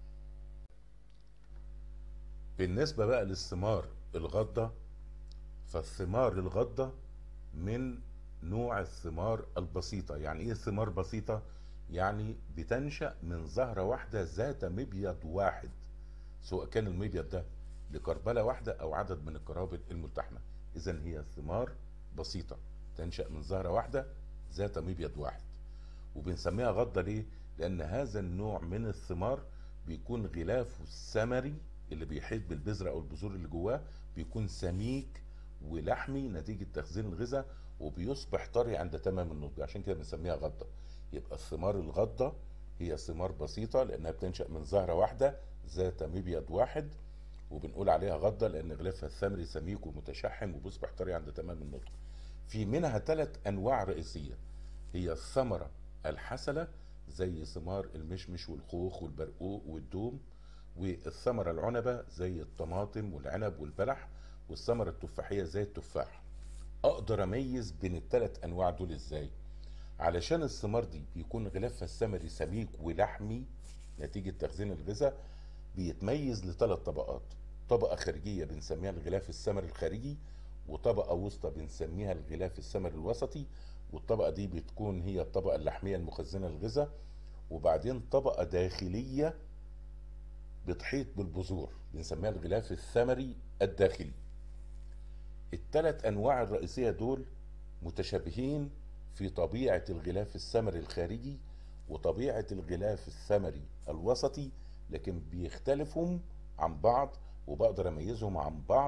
Speaker 1: بالنسبه بقى للثمار الغضه فالثمار الغضة من نوع الثمار البسيطة يعني ايه ثمار بسيطة يعني بتنشأ من زهرة واحدة ذات مبيض واحد سواء كان المبيض ده لكربلة واحدة او عدد من القرابل الملتحمة اذا هي ثمار بسيطة تنشأ من زهرة واحدة ذات مبيض واحد وبنسميها غضة ليه لان هذا النوع من الثمار بيكون غلافه الثمري اللي بيحيط بالبذرة او البذور اللي جواه بيكون سميك ولحمي نتيجة تخزين الغذاء وبيصبح طري عند تمام النضج عشان كده بنسميها غضة يبقى الثمار الغضة هي ثمار بسيطة لأنها بتنشأ من زهرة واحدة ذات مبيض واحد وبنقول عليها غضة لأن غلافها الثمري سميك ومتشحم وبيصبح طري عند تمام النضج في منها ثلاث أنواع رئيسية هي الثمرة الحسلة زي ثمار المشمش والخوخ والبرقوق والدوم والثمرة العنبة زي الطماطم والعنب والبلح والثمرة التفاحية زي التفاح اقدر اميز بين الثلاث انواع دول ازاي علشان الثمار دي بيكون غلافها الثمري سميك ولحمي نتيجة تخزين الغذاء بيتميز لثلاث طبقات طبقة خارجية بنسميها الغلاف الثمري الخارجي وطبقة وسطى بنسميها الغلاف الثمري الوسطي والطبقة دي بتكون هي الطبقة اللحمية المخزنة للغذاء وبعدين طبقة داخلية بتحيط بالبذور بنسميها الغلاف الثمري الداخلي الثلاث انواع الرئيسيه دول متشابهين في طبيعه الغلاف الثمري الخارجي وطبيعه الغلاف الثمري الوسطي لكن بيختلفهم عن بعض وبقدر اميزهم عن بعض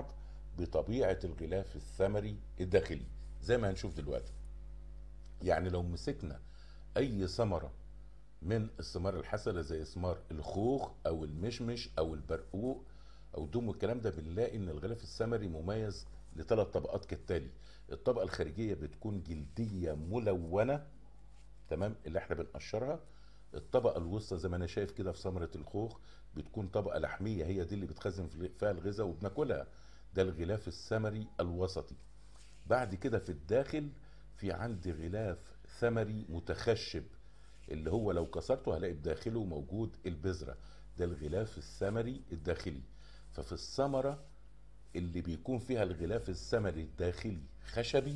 Speaker 1: بطبيعة الغلاف الثمري الداخلي زي ما هنشوف دلوقتي يعني لو مسكنا اي ثمرة من الثمار الحسنة زي ثمار الخوخ او المشمش او البرقوق او دوم والكلام ده بنلاقي ان الغلاف الثمري مميز لثلاث طبقات كالتالي الطبقة الخارجية بتكون جلدية ملونة تمام اللي احنا بنقشرها الطبقة الوسطى زي ما انا شايف كده في ثمرة الخوخ بتكون طبقة لحمية هي دي اللي بتخزن في- فيها الغذاء وبناكلها ده الغلاف الثمري الوسطي بعد كده في الداخل في عندي غلاف ثمري متخشب اللي هو لو كسرته هلاقي بداخله موجود البذرة ده الغلاف الثمري الداخلي ففي الثمرة اللي بيكون فيها الغلاف الثمري الداخلي خشبي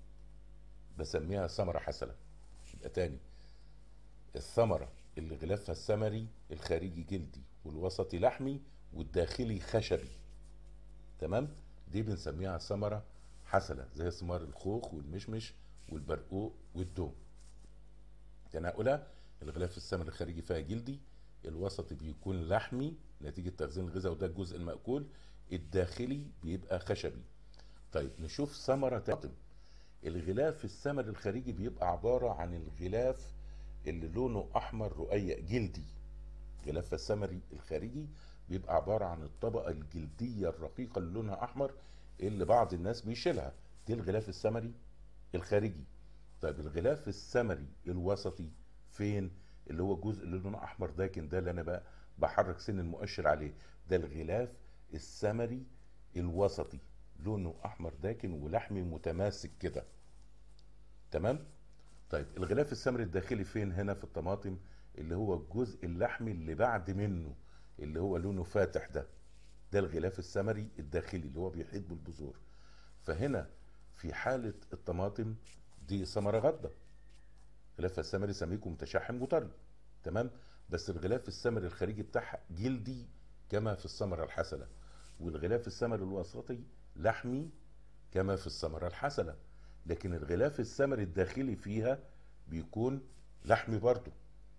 Speaker 1: بسميها ثمرة حسنة يبقى تاني الثمرة اللي غلافها الثمري الخارجي جلدي والوسطي لحمي والداخلي خشبي تمام دي بنسميها ثمرة حسنة زي ثمار الخوخ والمشمش والبرقوق والدوم يعني هقولها الغلاف الثمري الخارجي فيها جلدي الوسطي بيكون لحمي نتيجة تخزين الغذاء وده الجزء المأكول الداخلي بيبقى خشبي طيب نشوف ثمرة طماطم الغلاف الثمري الخارجي بيبقى عبارة عن الغلاف اللي لونه أحمر رقيق جلدي غلاف الثمري الخارجي بيبقى عبارة عن الطبقة الجلدية الرقيقة اللي لونها أحمر اللي بعض الناس بيشيلها دي الغلاف الثمري الخارجي طيب الغلاف الثمري الوسطي فين اللي هو الجزء اللي لونه احمر داكن ده اللي انا بقى بحرك سن المؤشر عليه ده الغلاف الثمري الوسطي لونه احمر داكن ولحمي متماسك كده تمام طيب الغلاف الثمري الداخلي فين هنا في الطماطم اللي هو الجزء اللحمي اللي بعد منه اللي هو لونه فاتح ده ده الغلاف الثمري الداخلي اللي هو بيحيط بالبذور فهنا في حالة الطماطم دي ثمرة غضة غلافها الثمري سميك ومتشحم وطري تمام بس الغلاف الثمري الخارجي بتاعها جلدي كما في الثمرة الحسنة والغلاف الثمري الوسطي لحمي كما في الثمرة الحسنة لكن الغلاف الثمري الداخلي فيها بيكون لحمي برضه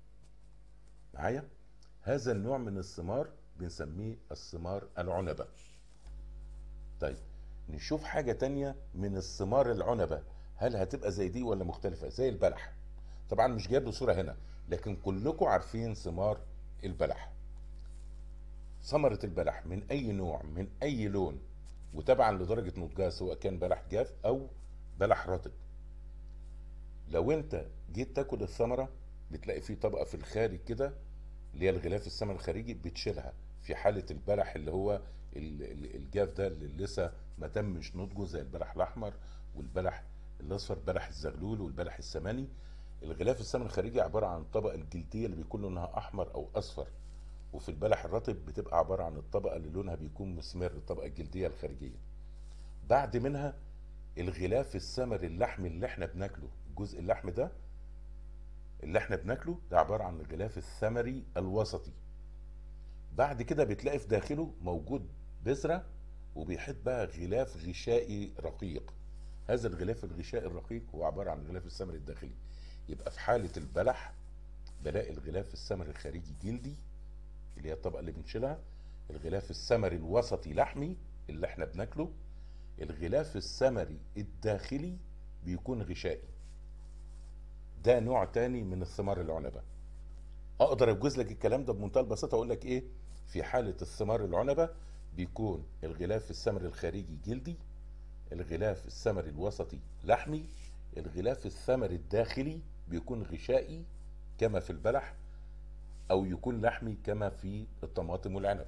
Speaker 1: معايا هذا النوع من الثمار بنسميه الثمار العنبة طيب نشوف حاجة تانية من الثمار العنبة هل هتبقى زي دي ولا مختلفة زي البلح طبعا مش جايب له صورة هنا لكن كلكم عارفين ثمار البلح ثمرة البلح من أي نوع من أي لون وتبعا لدرجة نضجها سواء كان بلح جاف أو بلح رطب لو أنت جيت تاكل الثمرة بتلاقي فيه طبقة في الخارج كده اللي هي الغلاف الثمري الخارجي بتشيلها في حالة البلح اللي هو ال- ال- الجاف ده اللي لسه ما تمش نضجه زي البلح الأحمر والبلح الأصفر بلح الزغلول والبلح السماني الغلاف الثمري الخارجي عبارة عن الطبقة الجلدية اللي بيكون لونها أحمر أو أصفر وفي البلح الرطب بتبقى عبارة عن الطبقة اللي لونها بيكون مسمر الطبقة الجلدية الخارجية بعد منها الغلاف الثمري اللحمي اللي احنا بناكله الجزء اللحم ده اللي احنا بناكله ده عبارة عن الغلاف الثمري الوسطي بعد كده بتلاقي في داخله موجود بذرة وبيحيط بقى غلاف غشائي رقيق هذا الغلاف الغشائي الرقيق هو عبارة عن الغلاف الثمري الداخلي يبقى في حالة البلح بلاقي الغلاف الثمري الخارجي جلدي اللي هي الطبقة اللي بنشيلها الغلاف الثمري الوسطي لحمي اللي احنا بناكله الغلاف الثمري الداخلي بيكون غشائي ده نوع تاني من الثمار العنبة اقدر اوجز لك الكلام ده بمنتهى البساطة اقول لك ايه في حالة الثمار العنبة بيكون الغلاف الثمري الخارجي جلدي الغلاف الثمري الوسطي لحمي الغلاف الثمري الداخلي بيكون غشائي كما في البلح او يكون لحمي كما في الطماطم والعنب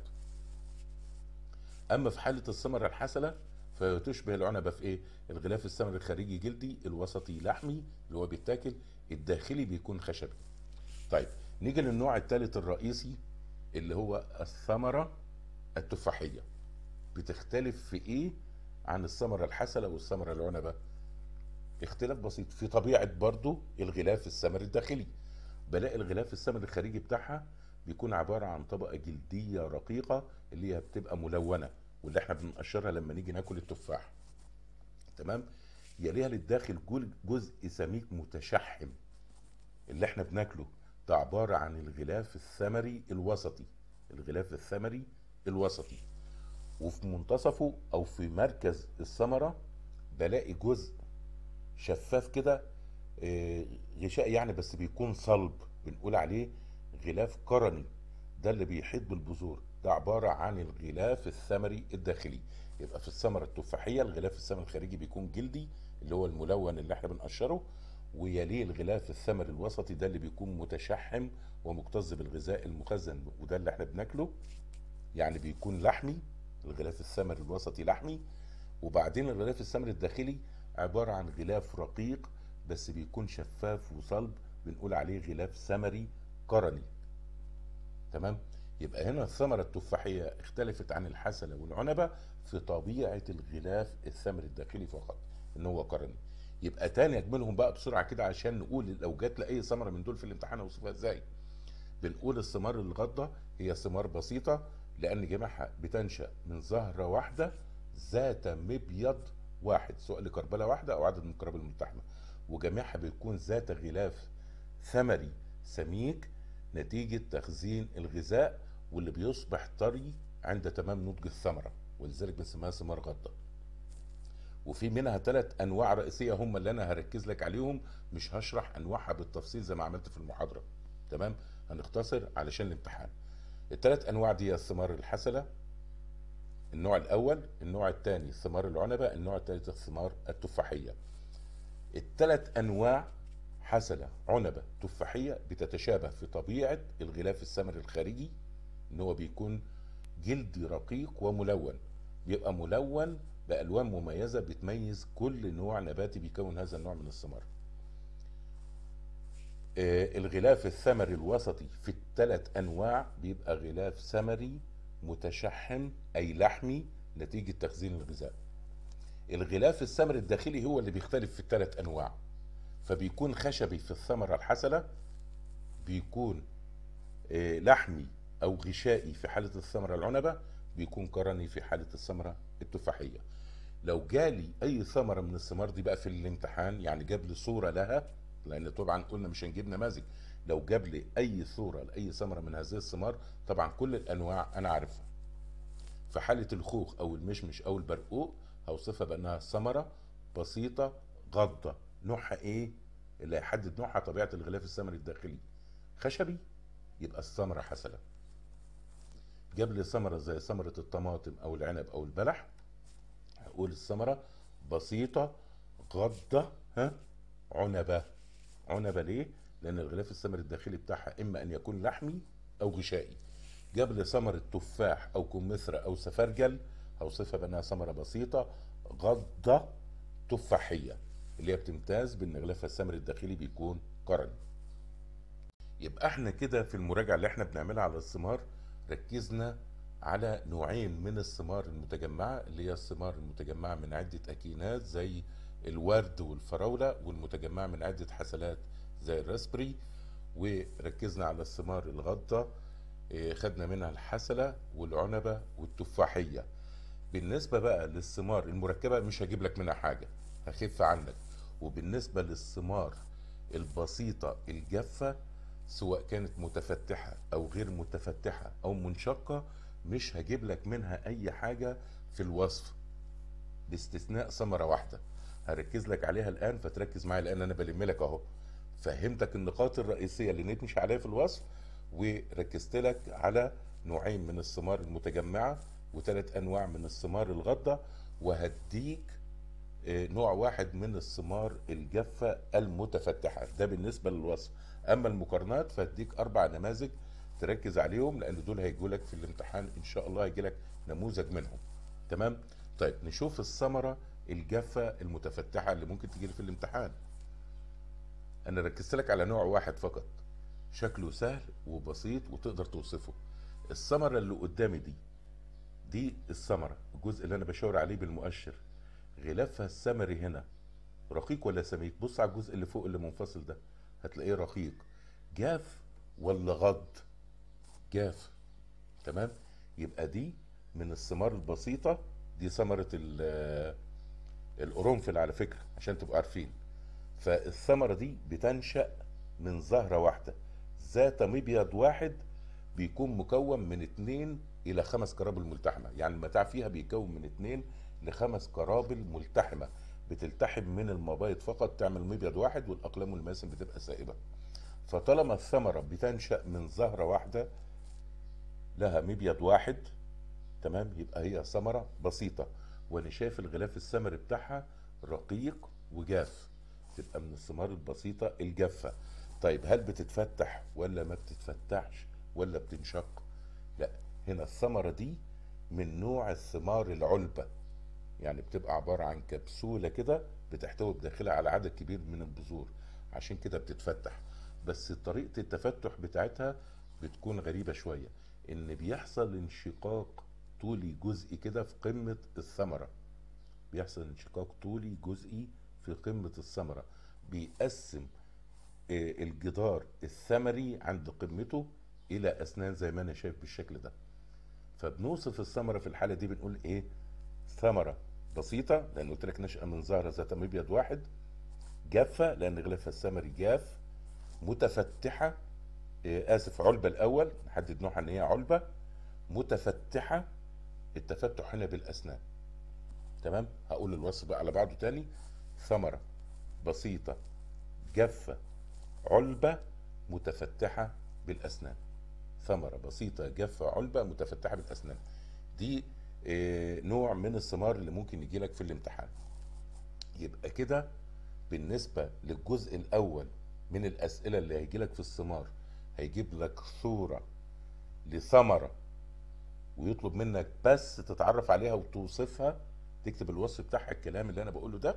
Speaker 1: اما في حاله الثمره الحسنه فتشبه العنبه في ايه الغلاف الثمري الخارجي جلدي الوسطي لحمي اللي هو بيتاكل الداخلي بيكون خشبي طيب نيجي للنوع الثالث الرئيسي اللي هو الثمره التفاحيه بتختلف في ايه عن الثمره الحسنه والثمره العنبه اختلاف بسيط في طبيعه برضو الغلاف الثمري الداخلي بلاقي الغلاف الثمري الخارجي بتاعها بيكون عبارة عن طبقة جلدية رقيقة اللي هي بتبقى ملونة واللي احنا بنقشرها لما نيجي ناكل التفاح تمام يليها للداخل جل- جزء سميك متشحم اللي احنا بناكله ده عبارة عن الغلاف الثمري الوسطي الغلاف الثمري الوسطي وفي منتصفه او في مركز الثمره بلاقي جزء شفاف كده آه، غشاء يعني بس بيكون صلب بنقول عليه غلاف قرني ده اللي بيحيط بالبذور ده عبارة عن الغلاف الثمري الداخلي يبقى في الثمرة التفاحية الغلاف الثمري الخارجي بيكون جلدي اللي هو الملون اللي احنا بنقشره ويليه الغلاف الثمري الوسطي ده اللي بيكون متشحم ومكتظ بالغذاء المخزن وده اللي احنا بناكله يعني بيكون لحمي الغلاف الثمري الوسطي لحمي وبعدين الغلاف الثمري الداخلي عبارة عن غلاف رقيق بس بيكون شفاف وصلب بنقول عليه غلاف ثمري قرني تمام يبقى هنا الثمرة التفاحية اختلفت عن الحسلة والعنبة في طبيعة الغلاف الثمري الداخلي فقط ان هو قرني يبقى تاني اجملهم بقى بسرعة كده عشان نقول لو جات لأي ثمرة من دول في الامتحان اوصفها ازاي بنقول الثمار الغضة هي ثمار بسيطة لأن جميعها بتنشأ من زهرة واحدة ذات مبيض واحد سواء لكربلة واحدة أو عدد من الكرابل الملتحمة وجميعها بيكون ذات غلاف ثمري سميك نتيجة تخزين الغذاء واللي بيصبح طري عند تمام نضج الثمرة ولذلك بنسميها ثمار غضة وفي منها ثلاث انواع رئيسيه هم اللي انا هركز لك عليهم مش هشرح انواعها بالتفصيل زي ما عملت في المحاضره تمام هنختصر علشان الامتحان الثلاث انواع دي الثمار الحسله النوع الاول النوع الثاني ثمار العنبه النوع الثالث الثمار التفاحيه الثلاث انواع حسله عنبه تفاحيه بتتشابه في طبيعه الغلاف الثمري الخارجي ان هو بيكون جلدي رقيق وملون بيبقى ملون بالوان مميزه بتميز كل نوع نباتي بيكون هذا النوع من الثمار آه، الغلاف الثمري الوسطي في الثلاث انواع بيبقى غلاف ثمري متشحم اي لحمي نتيجه تخزين الغذاء الغلاف الثمري الداخلي هو اللي بيختلف في الثلاث انواع فبيكون خشبي في الثمره الحسله بيكون آه، لحمي او غشائي في حاله الثمره العنبه بيكون قرني في حاله الثمره التفاحيه لو جالي اي ثمره من الثمار دي بقى في الامتحان يعني جاب لي صوره لها لان طبعا قلنا مش هنجيب نماذج لو جاب لي اي صوره لاي ثمره من هذه الثمار طبعا كل الانواع انا عارفها في حاله الخوخ او المشمش او البرقوق هوصفها بانها ثمره بسيطه غضه نوعها ايه اللي هيحدد نوعها طبيعه الغلاف الثمري الداخلي خشبي يبقى الثمره حسنه جاب لي ثمره زي ثمره الطماطم او العنب او البلح هقول الثمره بسيطه غضه ها عنبه عنبه ليه لان الغلاف الثمري الداخلي بتاعها اما ان يكون لحمي او غشائي جاب لي ثمره تفاح او كمثرى او سفرجل هوصفها بانها ثمره بسيطه غضه تفاحيه اللي هي بتمتاز بان غلافها الثمري الداخلي بيكون قرني يبقى احنا كده في المراجعه اللي احنا بنعملها على الثمار ركزنا على نوعين من الثمار المتجمعه اللي هي الثمار المتجمعه من عده اكينات زي الورد والفراوله والمتجمعه من عده حسلات زي الراسبري وركزنا على الثمار الغضه إيه، خدنا منها الحسله والعنبه والتفاحيه بالنسبه بقى للثمار المركبه مش هجيب لك منها حاجه هخف عنك وبالنسبه للثمار البسيطه الجافه سواء كانت متفتحه او غير متفتحه او منشقه مش هجيب لك منها اي حاجه في الوصف باستثناء ثمره واحده هركز لك عليها الان فتركز معايا لان انا بلم لك اهو فهمتك النقاط الرئيسيه اللي نمشي عليها في الوصف وركزت لك على نوعين من الثمار المتجمعه وثلاث انواع من الثمار الغضه وهديك آه، نوع واحد من الثمار الجافه المتفتحه ده بالنسبه للوصف اما المقارنات فهديك اربع نماذج تركز عليهم لان دول هيجوا لك في الامتحان ان شاء الله هيجي لك نموذج منهم تمام طيب نشوف الثمره الجافه المتفتحه اللي ممكن تجي لي في الامتحان انا ركزت لك على نوع واحد فقط شكله سهل وبسيط وتقدر توصفه الثمره اللي قدامي دي دي الثمره الجزء اللي انا بشاور عليه بالمؤشر غلافها الثمري هنا رقيق ولا سميك بص على الجزء اللي فوق اللي منفصل ده هتلاقيه رقيق جاف ولا غض جاف تمام يبقى دي من الثمار البسيطة دي ثمرة ال- القرنفل على فكرة عشان تبقوا عارفين فالثمرة دي بتنشأ من زهرة واحدة ذات مبيض واحد بيكون مكون من اتنين الى خمس قرابل ملتحمه يعني المتاع فيها بيتكون من اتنين لخمس قرابل ملتحمه بتلتحم من المبايض فقط تعمل مبيض واحد والاقلام والماسم بتبقى سائبه فطالما الثمره بتنشا من زهره واحده لها مبيض واحد تمام يبقى هي ثمره بسيطه وانا شايف الغلاف الثمري بتاعها رقيق وجاف تبقى من الثمار البسيطه الجافه طيب هل بتتفتح ولا ما بتتفتحش ولا بتنشق لا هنا الثمره دي من نوع الثمار العلبه يعني بتبقى عباره عن كبسوله كده بتحتوي بداخلها على عدد كبير من البذور عشان كده بتتفتح بس طريقه التفتح بتاعتها بتكون غريبه شويه ان بيحصل انشقاق طولي جزئي كده في قمه الثمره بيحصل انشقاق طولي جزئي في قمه الثمره بيقسم آه، الجدار الثمري عند قمته الى اسنان زي ما انا شايف بالشكل ده فبنوصف الثمره في الحاله دي بنقول ايه ثمره بسيطه لان قلت لك نشأة من زهره ذات مبيض واحد جافه لان غلافها الثمري جاف متفتحه آه، اسف علبه الاول نحدد نوعها ان هي علبه متفتحه التفتح هنا بالاسنان تمام هقول الوصف بقى على بعضه تاني ثمره بسيطه جافه علبه متفتحه بالاسنان ثمره بسيطه جافه علبه متفتحه بالاسنان دي آه، نوع من الثمار اللي ممكن يجي لك في الامتحان يبقى كده بالنسبه للجزء الاول من الاسئله اللي هيجي لك في الثمار هيجيب لك صوره لثمره ويطلب منك بس تتعرف عليها وتوصفها تكتب الوصف بتاعها الكلام اللي انا بقوله ده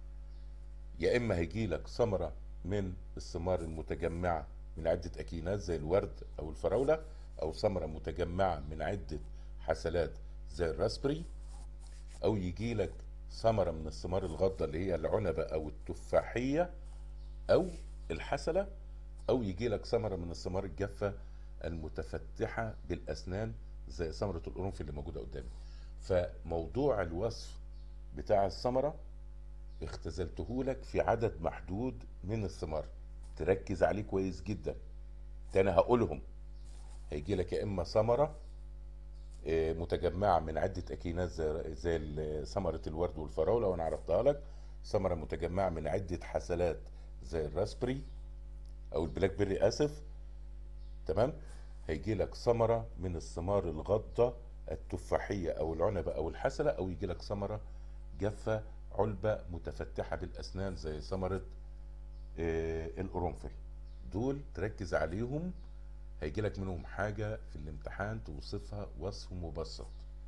Speaker 1: يا اما هيجي لك ثمره من الثمار المتجمعه من عده اكينات زي الورد او الفراوله او ثمره متجمعه من عده حسلات زي الراسبري او يجي لك ثمره من الثمار الغضه اللي هي العنبه او التفاحيه او الحسله او يجي لك ثمره من الثمار الجافه المتفتحه بالاسنان زي ثمره القرنفل اللي موجوده قدامي فموضوع الوصف بتاع الثمره اختزلته لك في عدد محدود من الثمار تركز عليه كويس جدا تاني هقولهم هيجي لك يا اما ثمره آه، متجمعه من عده اكينات زي زي ال- ثمره الورد والفراوله وانا عرفتها لك ثمره متجمعه من عده حسلات زي الراسبري او البلاك بيري اسف تمام هيجي لك ثمره من الثمار الغضه التفاحيه او العنبه او الحسله او يجي لك ثمره جافه علبه متفتحه بالاسنان زي ثمره آه، القرنفل دول تركز عليهم هيجي لك منهم حاجه في الامتحان توصفها وصف مبسط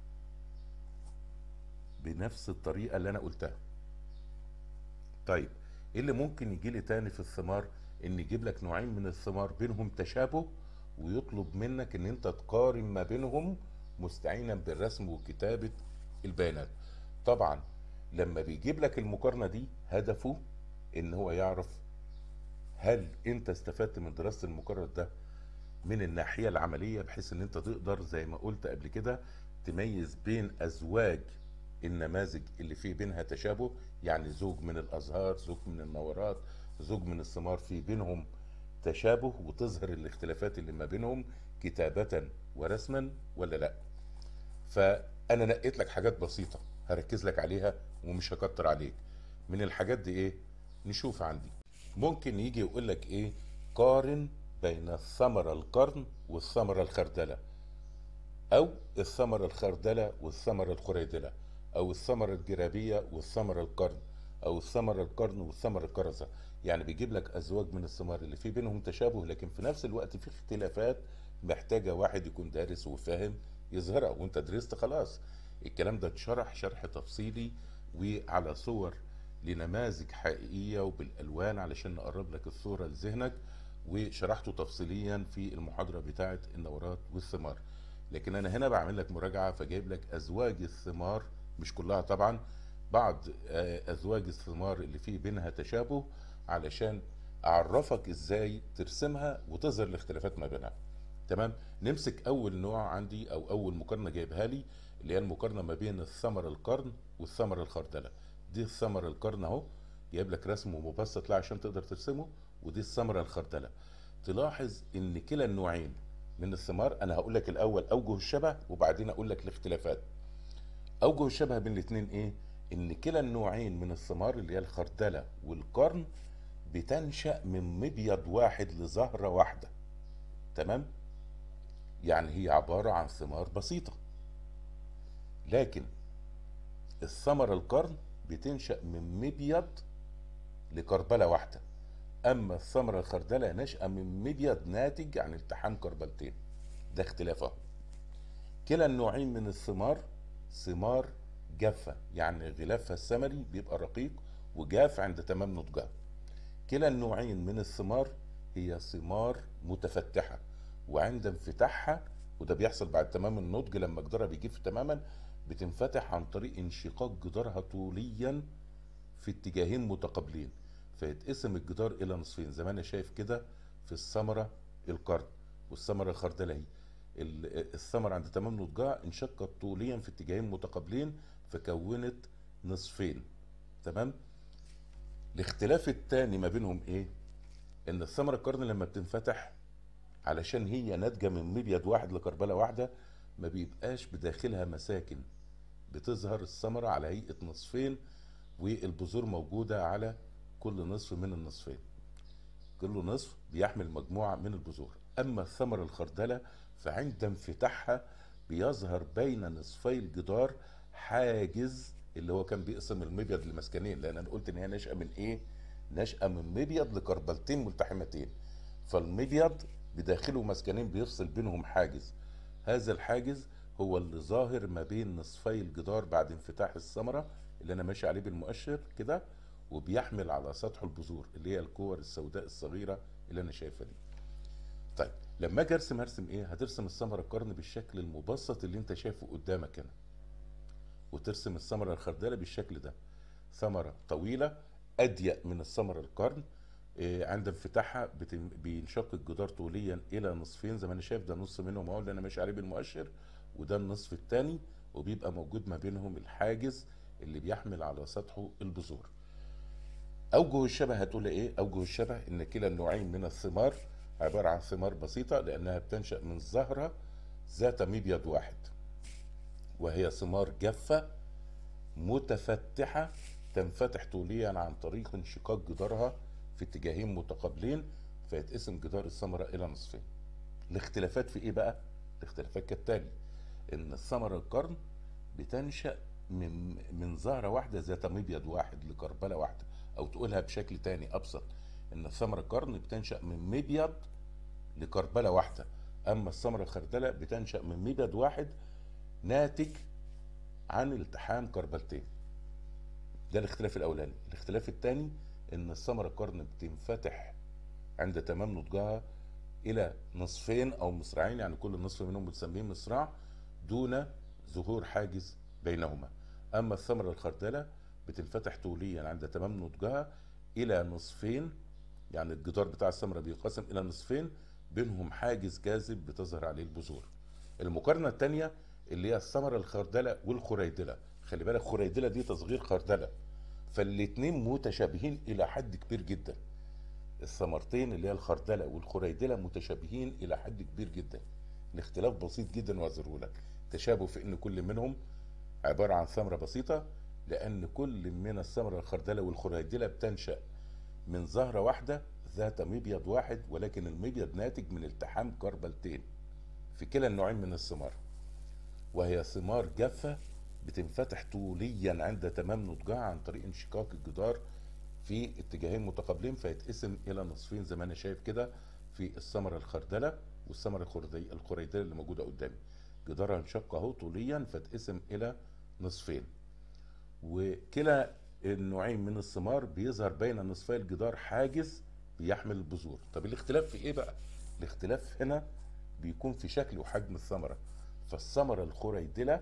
Speaker 1: بنفس الطريقه اللي انا قلتها طيب ايه اللي ممكن يجي لي تاني في الثمار ان يجيب لك نوعين من الثمار بينهم تشابه ويطلب منك ان انت تقارن ما بينهم مستعينا بالرسم وكتابة البيانات طبعا لما بيجيب لك المقارنة دي هدفه ان هو يعرف هل انت استفدت من دراسة المقرر ده من الناحية العملية بحيث ان انت تقدر زي ما قلت قبل كده تميز بين ازواج النماذج اللي فيه بينها تشابه يعني زوج من الازهار زوج من النورات زوج من الثمار في بينهم تشابه وتظهر الاختلافات اللي ما بينهم كتابة ورسما ولا لا فانا نقيت لك حاجات بسيطة هركز لك عليها ومش هكتر عليك من الحاجات دي ايه نشوف عندي ممكن يجي يقول لك ايه قارن بين الثمرة القرن والثمرة الخردلة او الثمرة الخردلة والثمرة الخريدلة او الثمرة الجرابية والثمرة القرن او الثمرة القرن والثمرة الكرزة يعني بيجيب لك ازواج من الثمار اللي في بينهم تشابه لكن في نفس الوقت في اختلافات محتاجة واحد يكون دارس وفاهم يظهرها وانت درست خلاص الكلام ده اتشرح شرح تفصيلي وعلى صور لنماذج حقيقية وبالالوان علشان نقرب لك الصورة لذهنك وشرحته تفصيليا في المحاضرة بتاعة النورات والثمار لكن انا هنا بعمل لك مراجعة فجايب لك ازواج الثمار مش كلها طبعا بعض آه، ازواج الثمار اللي فيه بينها تشابه علشان اعرفك ازاي ترسمها وتظهر الاختلافات ما بينها تمام نمسك اول نوع عندي او اول مقارنه جايبها لي اللي هي المقارنه ما بين الثمر القرن والثمر الخردله دي الثمر القرن اهو جايب لك رسم مبسط لا عشان تقدر ترسمه ودي الثمره الخردله تلاحظ ان كلا النوعين من الثمار انا هقول لك الاول اوجه الشبه وبعدين اقول لك الاختلافات اوجه الشبه بين الاثنين ايه ان كلا النوعين من الثمار اللي هي الخردله والقرن بتنشا من مبيض واحد لزهره واحده تمام يعني هي عباره عن ثمار بسيطه لكن الثمره القرن بتنشا من مبيض لكربله واحده اما الثمره الخردله نشأة من مبيض ناتج عن التحام كربلتين ده اختلافهم كلا النوعين من الثمار ثمار جافة يعني غلافها الثمري بيبقى رقيق وجاف عند تمام نضجها كلا النوعين من الثمار هي ثمار متفتحة وعند انفتاحها وده بيحصل بعد تمام النضج لما جدارها بيجف تماما بتنفتح عن طريق انشقاق جدارها طوليا في اتجاهين متقابلين فيتقسم الجدار الى نصفين زي ما انا شايف كده في الثمره القرن والثمره الخردله اهي ال- الثمره عند تمام نضجها انشقت طوليا في اتجاهين متقابلين فكونت نصفين تمام الاختلاف التاني ما بينهم ايه ان الثمره القرن لما بتنفتح علشان هي ناتجه من مبيض واحد لكربله واحده ما بيبقاش بداخلها مساكن بتظهر الثمره على هيئه نصفين والبذور موجوده على كل نصف من النصفين كل نصف بيحمل مجموعة من البذور أما الثمرة الخردلة فعند انفتاحها بيظهر بين نصفي الجدار حاجز اللي هو كان بيقسم المبيض لمسكنين لأن أنا قلت إن هي ناشئة من إيه؟ ناشئة من مبيض لكربلتين ملتحمتين فالمبيض بداخله مسكنين بيفصل بينهم حاجز هذا الحاجز هو اللي ظاهر ما بين نصفي الجدار بعد انفتاح الثمرة اللي أنا ماشي عليه بالمؤشر كده وبيحمل على سطح البذور اللي هي الكور السوداء الصغيره اللي انا شايفها دي. طيب لما اجي ارسم ارسم ايه؟ هترسم الثمره القرن بالشكل المبسط اللي انت شايفه قدامك هنا. وترسم الثمره الخردله بالشكل ده. ثمره طويله اضيق من الثمره القرن إيه عند انفتاحها بتن- بينشق الجدار طوليا الى نصفين زي ما انا شايف ده نص منهم اهو اللي انا ماشي عليه بالمؤشر وده النصف الثاني وبيبقى موجود ما بينهم الحاجز اللي بيحمل على سطحه البذور. اوجه الشبه هتقول ايه اوجه الشبه ان كلا النوعين من الثمار عباره عن ثمار بسيطه لانها بتنشا من زهره ذات مبيض واحد وهي ثمار جافه متفتحه تنفتح طوليا عن طريق انشقاق جدارها في اتجاهين متقابلين فيتقسم جدار الثمره الى نصفين الاختلافات في ايه بقى الاختلافات كالتالي ان الثمره القرن بتنشا من من زهره واحده ذات مبيض واحد لكربله واحده او تقولها بشكل تاني ابسط ان الثمره القرن بتنشا من مبيض لكربله واحده اما الثمره الخردله بتنشا من مبيض واحد ناتج عن التحام كربلتين ده الاختلاف الاولاني الاختلاف الثاني ان الثمره القرن بتنفتح عند تمام نضجها الى نصفين او مصراعين يعني كل نصف منهم بنسميه مصراع دون ظهور حاجز بينهما اما الثمره الخردله بتنفتح طوليا عند تمام نضجها الى نصفين يعني الجدار بتاع الثمره بينقسم الى نصفين بينهم حاجز كاذب بتظهر عليه البذور المقارنه الثانيه اللي هي الثمره الخردله والخريدله خلي بالك خريدله دي تصغير خردله فالاتنين متشابهين الى حد كبير جدا الثمرتين اللي هي الخردله والخريدله متشابهين الى حد كبير جدا الاختلاف بسيط جدا واظهره لك تشابه في ان كل منهم عباره عن ثمره بسيطه لان كل من الثمره الخردله والخريدله بتنشا من زهره واحده ذات مبيض واحد ولكن المبيض ناتج من التحام كربلتين في كلا النوعين من الثمار وهي ثمار جافه بتنفتح طوليا عند تمام نضجها عن طريق انشقاق الجدار في اتجاهين متقابلين فيتقسم الى نصفين زي ما انا شايف كده في الثمره الخردله والثمره الخردي- الخريدله اللي موجوده قدامي جدارها انشق اهو طوليا فتقسم الى نصفين وكلا النوعين من الثمار بيظهر بين نصفي الجدار حاجز بيحمل البذور طب الاختلاف في ايه بقى الاختلاف هنا بيكون في شكل وحجم الثمره فالثمره الخريدله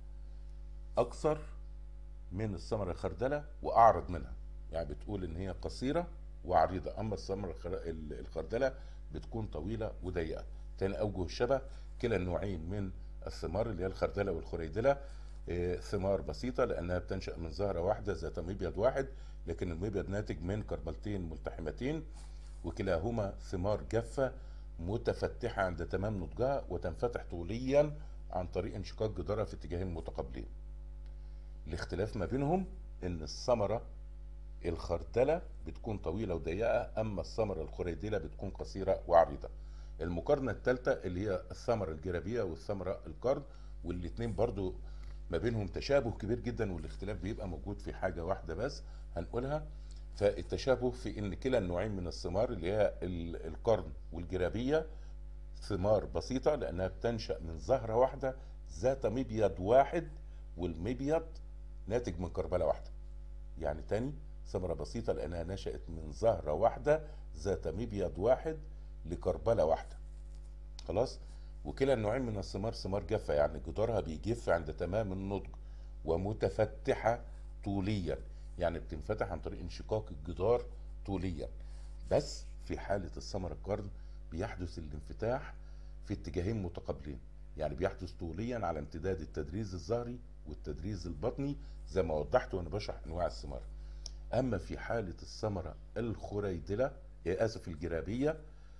Speaker 1: اقصر من الثمره الخردله واعرض منها يعني بتقول ان هي قصيره وعريضه اما الثمره الخر- ال- الخردله بتكون طويله وضيقه تاني اوجه الشبه كلا النوعين من الثمار اللي هي الخردله والخريدله آه، ثمار بسيطه لانها بتنشا من زهره واحده ذات مبيض واحد لكن المبيض ناتج من كربلتين ملتحمتين وكلاهما ثمار جافه متفتحة عند تمام نضجها وتنفتح طوليا عن طريق انشقاق جدارها في اتجاهين متقابلين الاختلاف ما بينهم ان الثمرة الخردلة بتكون طويلة وضيقة اما الثمرة الخريدلة بتكون قصيرة وعريضة المقارنة الثالثة اللي هي الثمرة الجرابية والثمرة القرن والاتنين برضو ما بينهم تشابه كبير جدا والاختلاف بيبقى موجود في حاجة واحدة بس هنقولها فالتشابه في ان كلا النوعين من الثمار اللي هي ال- القرن والجرابية ثمار بسيطة لأنها بتنشأ من زهرة واحدة ذات مبيض واحد والمبيض ناتج من كربلة واحدة يعني تاني ثمرة بسيطة لأنها نشأت من زهرة واحدة ذات مبيض واحد لكربلة واحدة خلاص وكلا النوعين من الثمار ثمار جافة يعني جدارها بيجف عند تمام النضج ومتفتحة طوليا يعني بتنفتح عن طريق انشقاق الجدار طوليا بس في حالة الثمر القرن بيحدث الانفتاح في اتجاهين متقابلين يعني بيحدث طوليا على امتداد التدريز الظهري والتدريز البطني زي ما وضحت وانا بشرح انواع الثمار اما في حالة الثمرة الخريدلة إيه، اسف الجرابية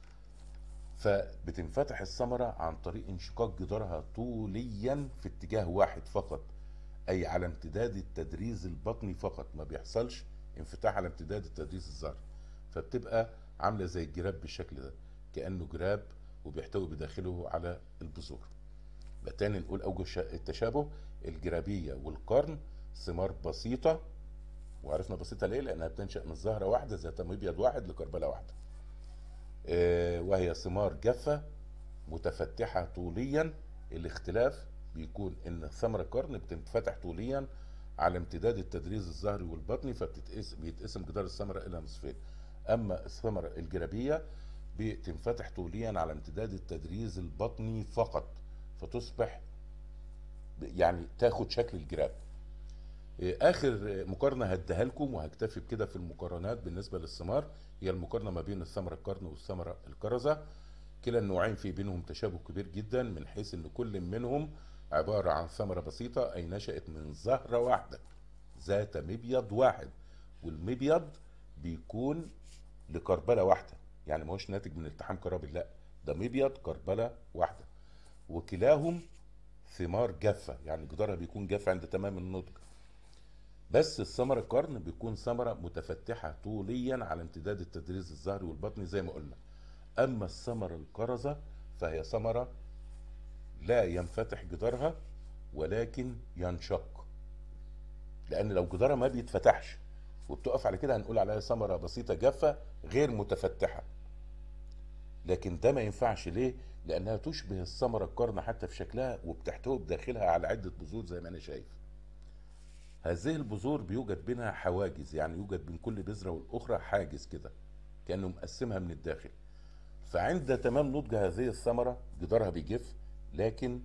Speaker 1: فبتنفتح الثمرة عن طريق انشقاق جدارها طوليا في اتجاه واحد فقط اي على امتداد التدريز البطني فقط ما بيحصلش انفتاح على امتداد التدريز الظهري فبتبقى عاملة زي الجراب بالشكل ده كأنه جراب وبيحتوي بداخله على البذور يبقى تاني نقول اوجه الش- التشابه الجرابية والقرن ثمار بسيطة وعرفنا بسيطة ليه لأنها بتنشأ من زهرة واحدة ذات مبيض واحد لكربلة واحدة آه، وهي ثمار جافة متفتحة طوليا الاختلاف بيكون ان ثمرة القرن بتنفتح طوليا على امتداد التدريز الظهري والبطني فبيتقسم جدار الثمرة الى نصفين اما الثمرة الجرابية بتنفتح طوليا على امتداد التدريز البطني فقط فتصبح يعني تاخد شكل الجراب إيه، اخر مقارنه هديها لكم وهكتفي بكده في المقارنات بالنسبه للثمار هي المقارنه ما بين الثمره القرن والثمره الكرزه كلا النوعين في بينهم تشابه كبير جدا من حيث ان كل منهم عباره عن ثمره بسيطه اي نشات من زهره واحده ذات مبيض واحد والمبيض بيكون لكربله واحده يعني ما هوش ناتج من التحام كرابل لا ده مبيض كربله واحده وكلاهم ثمار جافه يعني جدارها بيكون جاف عند تمام النضج بس الثمرة القرن بيكون ثمرة متفتحة طوليا على امتداد التدريز الظهري والبطني زي ما قلنا أما الثمرة القرزة فهي ثمرة لا ينفتح جدارها ولكن ينشق لأن لو جدارها ما بيتفتحش وبتقف على كده هنقول عليها ثمرة بسيطة جافة غير متفتحة لكن ده ما ينفعش ليه؟ لأنها تشبه الثمرة القرن حتى في شكلها وبتحتوي بداخلها على عدة بذور زي ما أنا شايف هذه البذور بيوجد بينها حواجز يعني يوجد بين كل بذرة والأخرى حاجز كده كأنه مقسمها من الداخل فعند تمام نضج هذه الثمرة جدارها بيجف لكن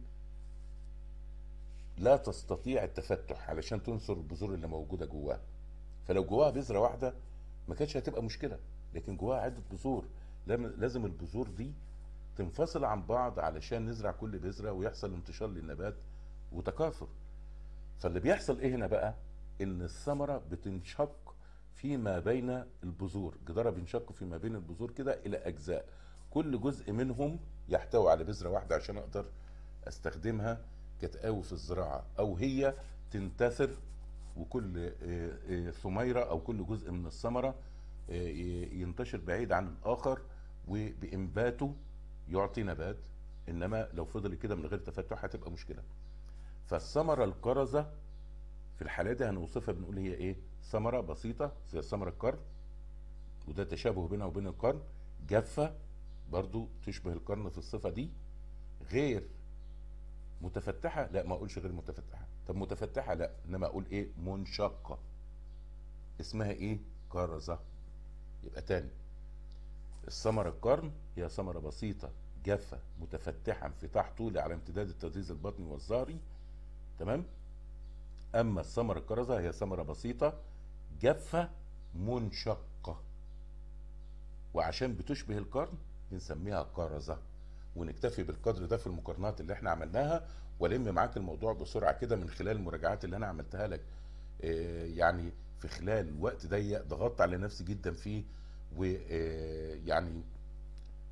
Speaker 1: لا تستطيع التفتح علشان تنصر البذور اللي موجودة جواها فلو جواها بذرة واحدة ما كانتش هتبقى مشكلة لكن جواها عدة بذور لم- لازم البذور دي تنفصل عن بعض علشان نزرع كل بذرة ويحصل انتشار للنبات وتكاثر فاللي بيحصل ايه هنا بقى ان الثمره بتنشق فيما بين البذور جدارها بينشق فيما بين البذور كده الى اجزاء كل جزء منهم يحتوي على بذره واحده عشان اقدر استخدمها كتقاوي في الزراعه او هي تنتثر وكل آه، آه، ثميره او كل جزء من الثمره آه، ي- ينتشر بعيد عن الاخر وبانباته يعطي نبات انما لو فضل كده من غير تفتح هتبقى مشكله فالثمره الكرزه في الحالة دي هنوصفها بنقول هي ايه ثمرة بسيطة زي ثمرة القرن وده تشابه بينها وبين القرن جافة برضو تشبه القرن في الصفة دي غير متفتحة لا ما اقولش غير متفتحة طب متفتحة لا انما اقول ايه منشقة اسمها ايه كرزة يبقى تاني الثمرة القرن هي ثمرة بسيطة جافة متفتحة انفتاح طولي على امتداد التدريز البطني والظهري تمام اما الثمرة الكرزة هي ثمرة بسيطة جافة منشقة وعشان بتشبه القرن بنسميها كرزة ونكتفي بالقدر ده في المقارنات اللي احنا عملناها والم معاك الموضوع بسرعة كده من خلال المراجعات اللي انا عملتها لك آه، يعني في خلال وقت ضيق ضغطت على نفسي جدا فيه ويعني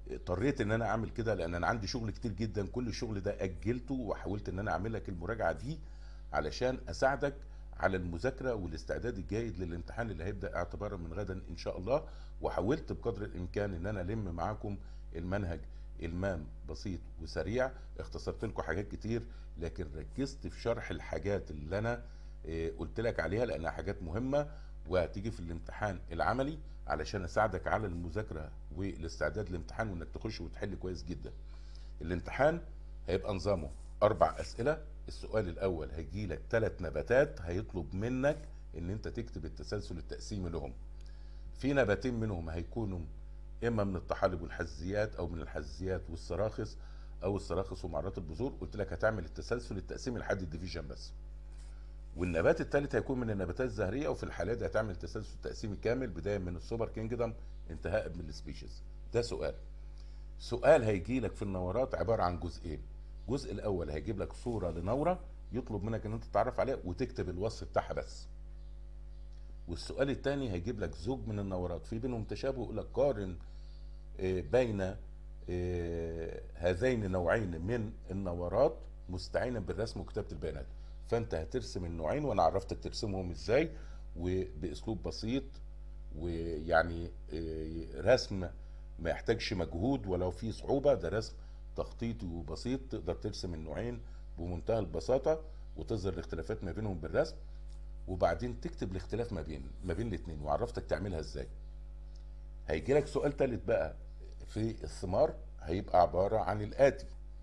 Speaker 1: اضطريت ان انا اعمل كده لان انا عندي شغل كتير جدا كل الشغل ده اجلته وحاولت ان انا اعمل لك المراجعه دي علشان اساعدك على المذاكره والاستعداد الجيد للامتحان اللي هيبدا اعتبارا من غدا ان شاء الله وحاولت بقدر الامكان ان انا الم معاكم المنهج المام بسيط وسريع اختصرت لكم حاجات كتير لكن ركزت في شرح الحاجات اللي انا آه، قلت لك عليها لانها حاجات مهمه وهتيجي في الامتحان العملي علشان اساعدك على المذاكره والاستعداد للامتحان وانك تخش وتحل كويس جدا الامتحان هيبقى نظامه اربع اسئله السؤال الاول هيجي لك ثلاث نباتات هيطلب منك ان انت تكتب التسلسل التقسيمي لهم في نباتين منهم هيكونوا اما من الطحالب والحزيات او من الحزيات والسراخس او السراخس ومعرات البذور قلت لك هتعمل التسلسل التقسيمي لحد الديفيجن بس والنبات الثالث هيكون من النباتات الزهريه وفي الحالة دي هتعمل تسلسل تقسيمي كامل بدايه من السوبر كينجدم انتهاء من السبيشيز ده سؤال سؤال هيجي لك في النورات عباره عن جزئين الجزء الاول هيجيب لك صوره لنوره يطلب منك ان انت تتعرف عليها وتكتب الوصف بتاعها بس والسؤال الثاني هيجيب لك زوج من النورات في بينهم تشابه يقول لك قارن آه، بين آه، هذين النوعين من النورات مستعينا بالرسم وكتابه البيانات فانت هترسم النوعين وانا عرفتك ترسمهم ازاي وباسلوب بسيط ويعني آه، رسم ما يحتاجش مجهود ولو في صعوبه ده رسم تخطيطي وبسيط تقدر ترسم النوعين بمنتهى البساطه وتظهر الاختلافات ما بينهم بالرسم وبعدين تكتب الاختلاف ما بين ما بين الاثنين وعرفتك تعملها ازاي هيجي لك سؤال ثالث بقى في الثمار هيبقى عباره عن الاتي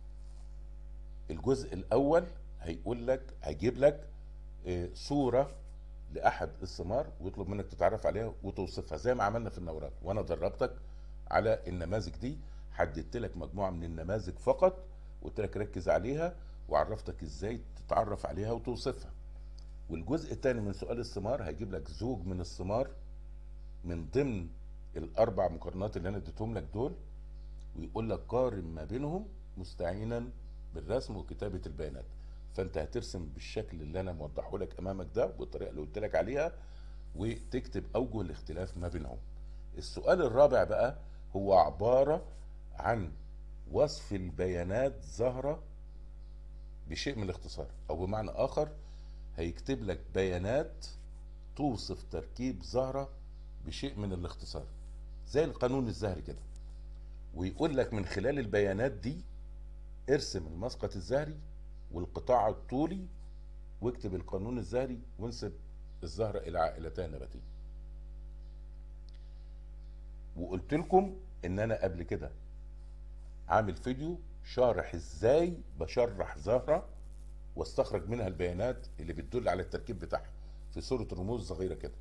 Speaker 1: الجزء الاول هيقول لك هيجيب لك آه، صوره لاحد الثمار ويطلب منك تتعرف عليها وتوصفها زي ما عملنا في النورات وانا دربتك على النماذج دي حددت لك مجموعه من النماذج فقط وقلت لك ركز عليها وعرفتك ازاي تتعرف عليها وتوصفها والجزء الثاني من سؤال الثمار هيجيب لك زوج من الثمار من ضمن الاربع مقارنات اللي انا اديتهم لك دول ويقول لك قارن ما بينهم مستعينا بالرسم وكتابه البيانات فانت هترسم بالشكل اللي انا موضحه لك امامك ده بالطريقه اللي قلت لك عليها وتكتب اوجه الاختلاف ما بينهم السؤال الرابع بقى هو عباره عن وصف البيانات ظاهره بشيء من الاختصار او بمعنى اخر هيكتب لك بيانات توصف تركيب زهره بشيء من الاختصار زي القانون الزهري كده ويقول لك من خلال البيانات دي ارسم المسقط الزهري والقطاع الطولي واكتب القانون الزهري وانسب الزهرة إلى عائلتها النباتية وقلت لكم ان انا قبل كده عامل فيديو شارح ازاي بشرح زهرة واستخرج منها البيانات اللي بتدل على التركيب بتاعها في صورة رموز صغيرة كده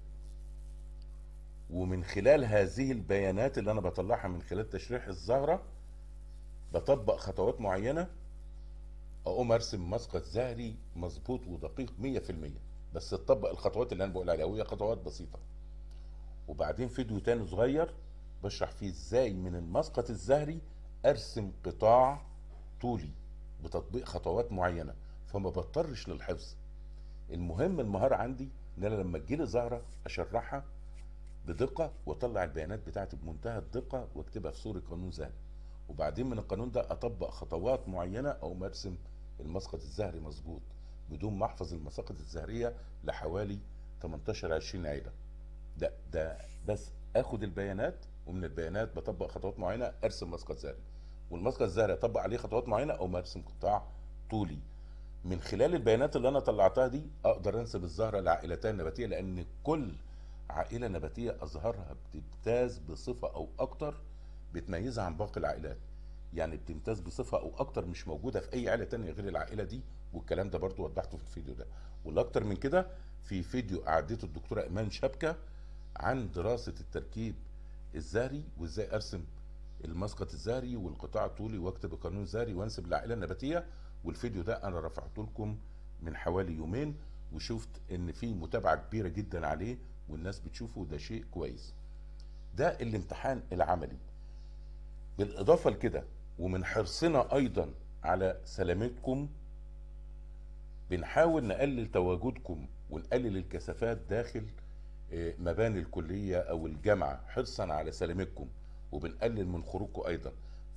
Speaker 1: ومن خلال هذه البيانات اللي انا بطلعها من خلال تشريح الزهرة بطبق خطوات معينة اقوم ارسم مسقط زهري مظبوط ودقيق 100% بس تطبق الخطوات اللي انا بقول عليها وهي خطوات بسيطة وبعدين فيديو تاني صغير بشرح فيه ازاي من المسقط الزهري ارسم قطاع طولي بتطبيق خطوات معينة فما بضطرش للحفظ المهم المهارة عندي ان انا لما تجيلي زهرة اشرحها بدقة واطلع البيانات بتاعتي بمنتهى الدقة واكتبها في صورة قانون زهري وبعدين من القانون ده اطبق خطوات معينة او مرسم المسقط الزهري مظبوط بدون ما احفظ المساقط الزهرية لحوالي 18 20 عيلة ده ده بس اخد البيانات ومن البيانات بطبق خطوات معينة ارسم مسقط زهري والمسقط الزهري اطبق عليه خطوات معينة او مرسم قطاع طولي من خلال البيانات اللي انا طلعتها دي اقدر انسب الزهرة لعائلتين النباتية لان كل عائلة نباتية ازهارها بتمتاز بصفة او اكتر بتميزها عن باقي العائلات يعني بتمتاز بصفة او اكتر مش موجودة في اي عائلة تانية غير العائلة دي والكلام ده برضو وضحته في الفيديو ده والاكتر من كده في فيديو اعدته الدكتورة ايمان شبكة عن دراسة التركيب الزهري وازاي ارسم المسقط الزهري والقطاع الطولي واكتب القانون الزهري وانسب العائلة النباتية والفيديو ده انا رفعته لكم من حوالي يومين وشفت ان في متابعة كبيرة جدا عليه والناس بتشوفه وده شيء كويس ده الامتحان العملي بالاضافة لكده ومن حرصنا ايضا على سلامتكم بنحاول نقلل تواجدكم ونقلل الكثافات داخل آه، مباني الكلية او الجامعة حرصا على سلامتكم وبنقلل من خروجكم ايضا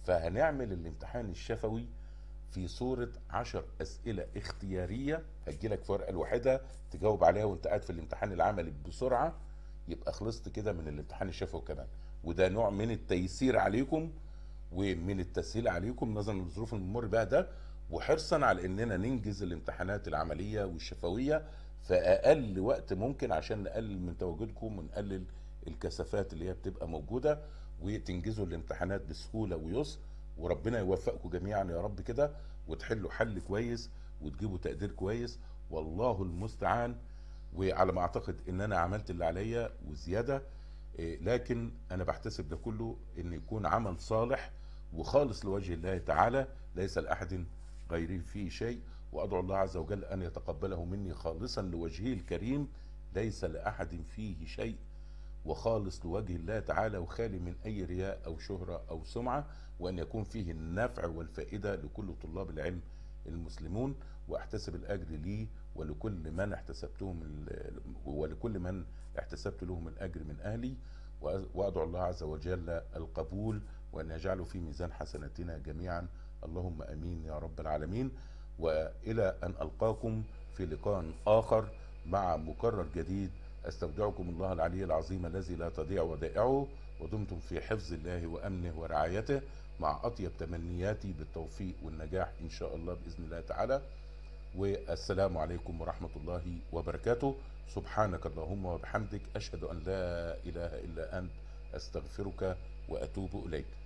Speaker 1: فهنعمل الامتحان الشفوي في صورة عشر أسئلة اختيارية هتجيلك في ورقة لوحدها تجاوب عليها وانت قاعد في الامتحان العملي بسرعة يبقى خلصت كده من الامتحان الشفوي كمان وده نوع من التيسير عليكم ومن التسهيل عليكم نظرا للظروف الممر بها ده وحرصا على اننا ننجز الامتحانات العمليه والشفويه في اقل وقت ممكن عشان نقلل من تواجدكم ونقلل الكثافات اللي هي بتبقى موجوده وتنجزوا الامتحانات بسهوله ويسر وربنا يوفقكم جميعا يا رب كده وتحلوا حل كويس وتجيبوا تقدير كويس والله المستعان وعلى ما اعتقد ان انا عملت اللي عليا وزياده إيه، لكن انا بحتسب ده كله ان يكون عمل صالح وخالص لوجه الله تعالى ليس لاحد غيري فيه شيء وادعو الله عز وجل ان يتقبله مني خالصا لوجهه الكريم ليس لاحد فيه شيء وخالص لوجه الله تعالى وخالي من اي رياء او شهره او سمعه وان يكون فيه النفع والفائده لكل طلاب العلم المسلمون واحتسب الاجر لي ولكل من احتسبتهم ال- ولكل من احتسبت لهم الاجر من اهلي وأ- وادعو الله عز وجل القبول وان يجعله في ميزان حسناتنا جميعا اللهم امين يا رب العالمين والى ان القاكم في لقاء اخر مع مكرر جديد استودعكم الله العلي العظيم الذي لا تضيع ودائعه ودمتم في حفظ الله وامنه ورعايته مع اطيب تمنياتي بالتوفيق والنجاح ان شاء الله باذن الله تعالى والسلام عليكم ورحمه الله وبركاته سبحانك اللهم وبحمدك اشهد ان لا اله الا انت استغفرك واتوب اليك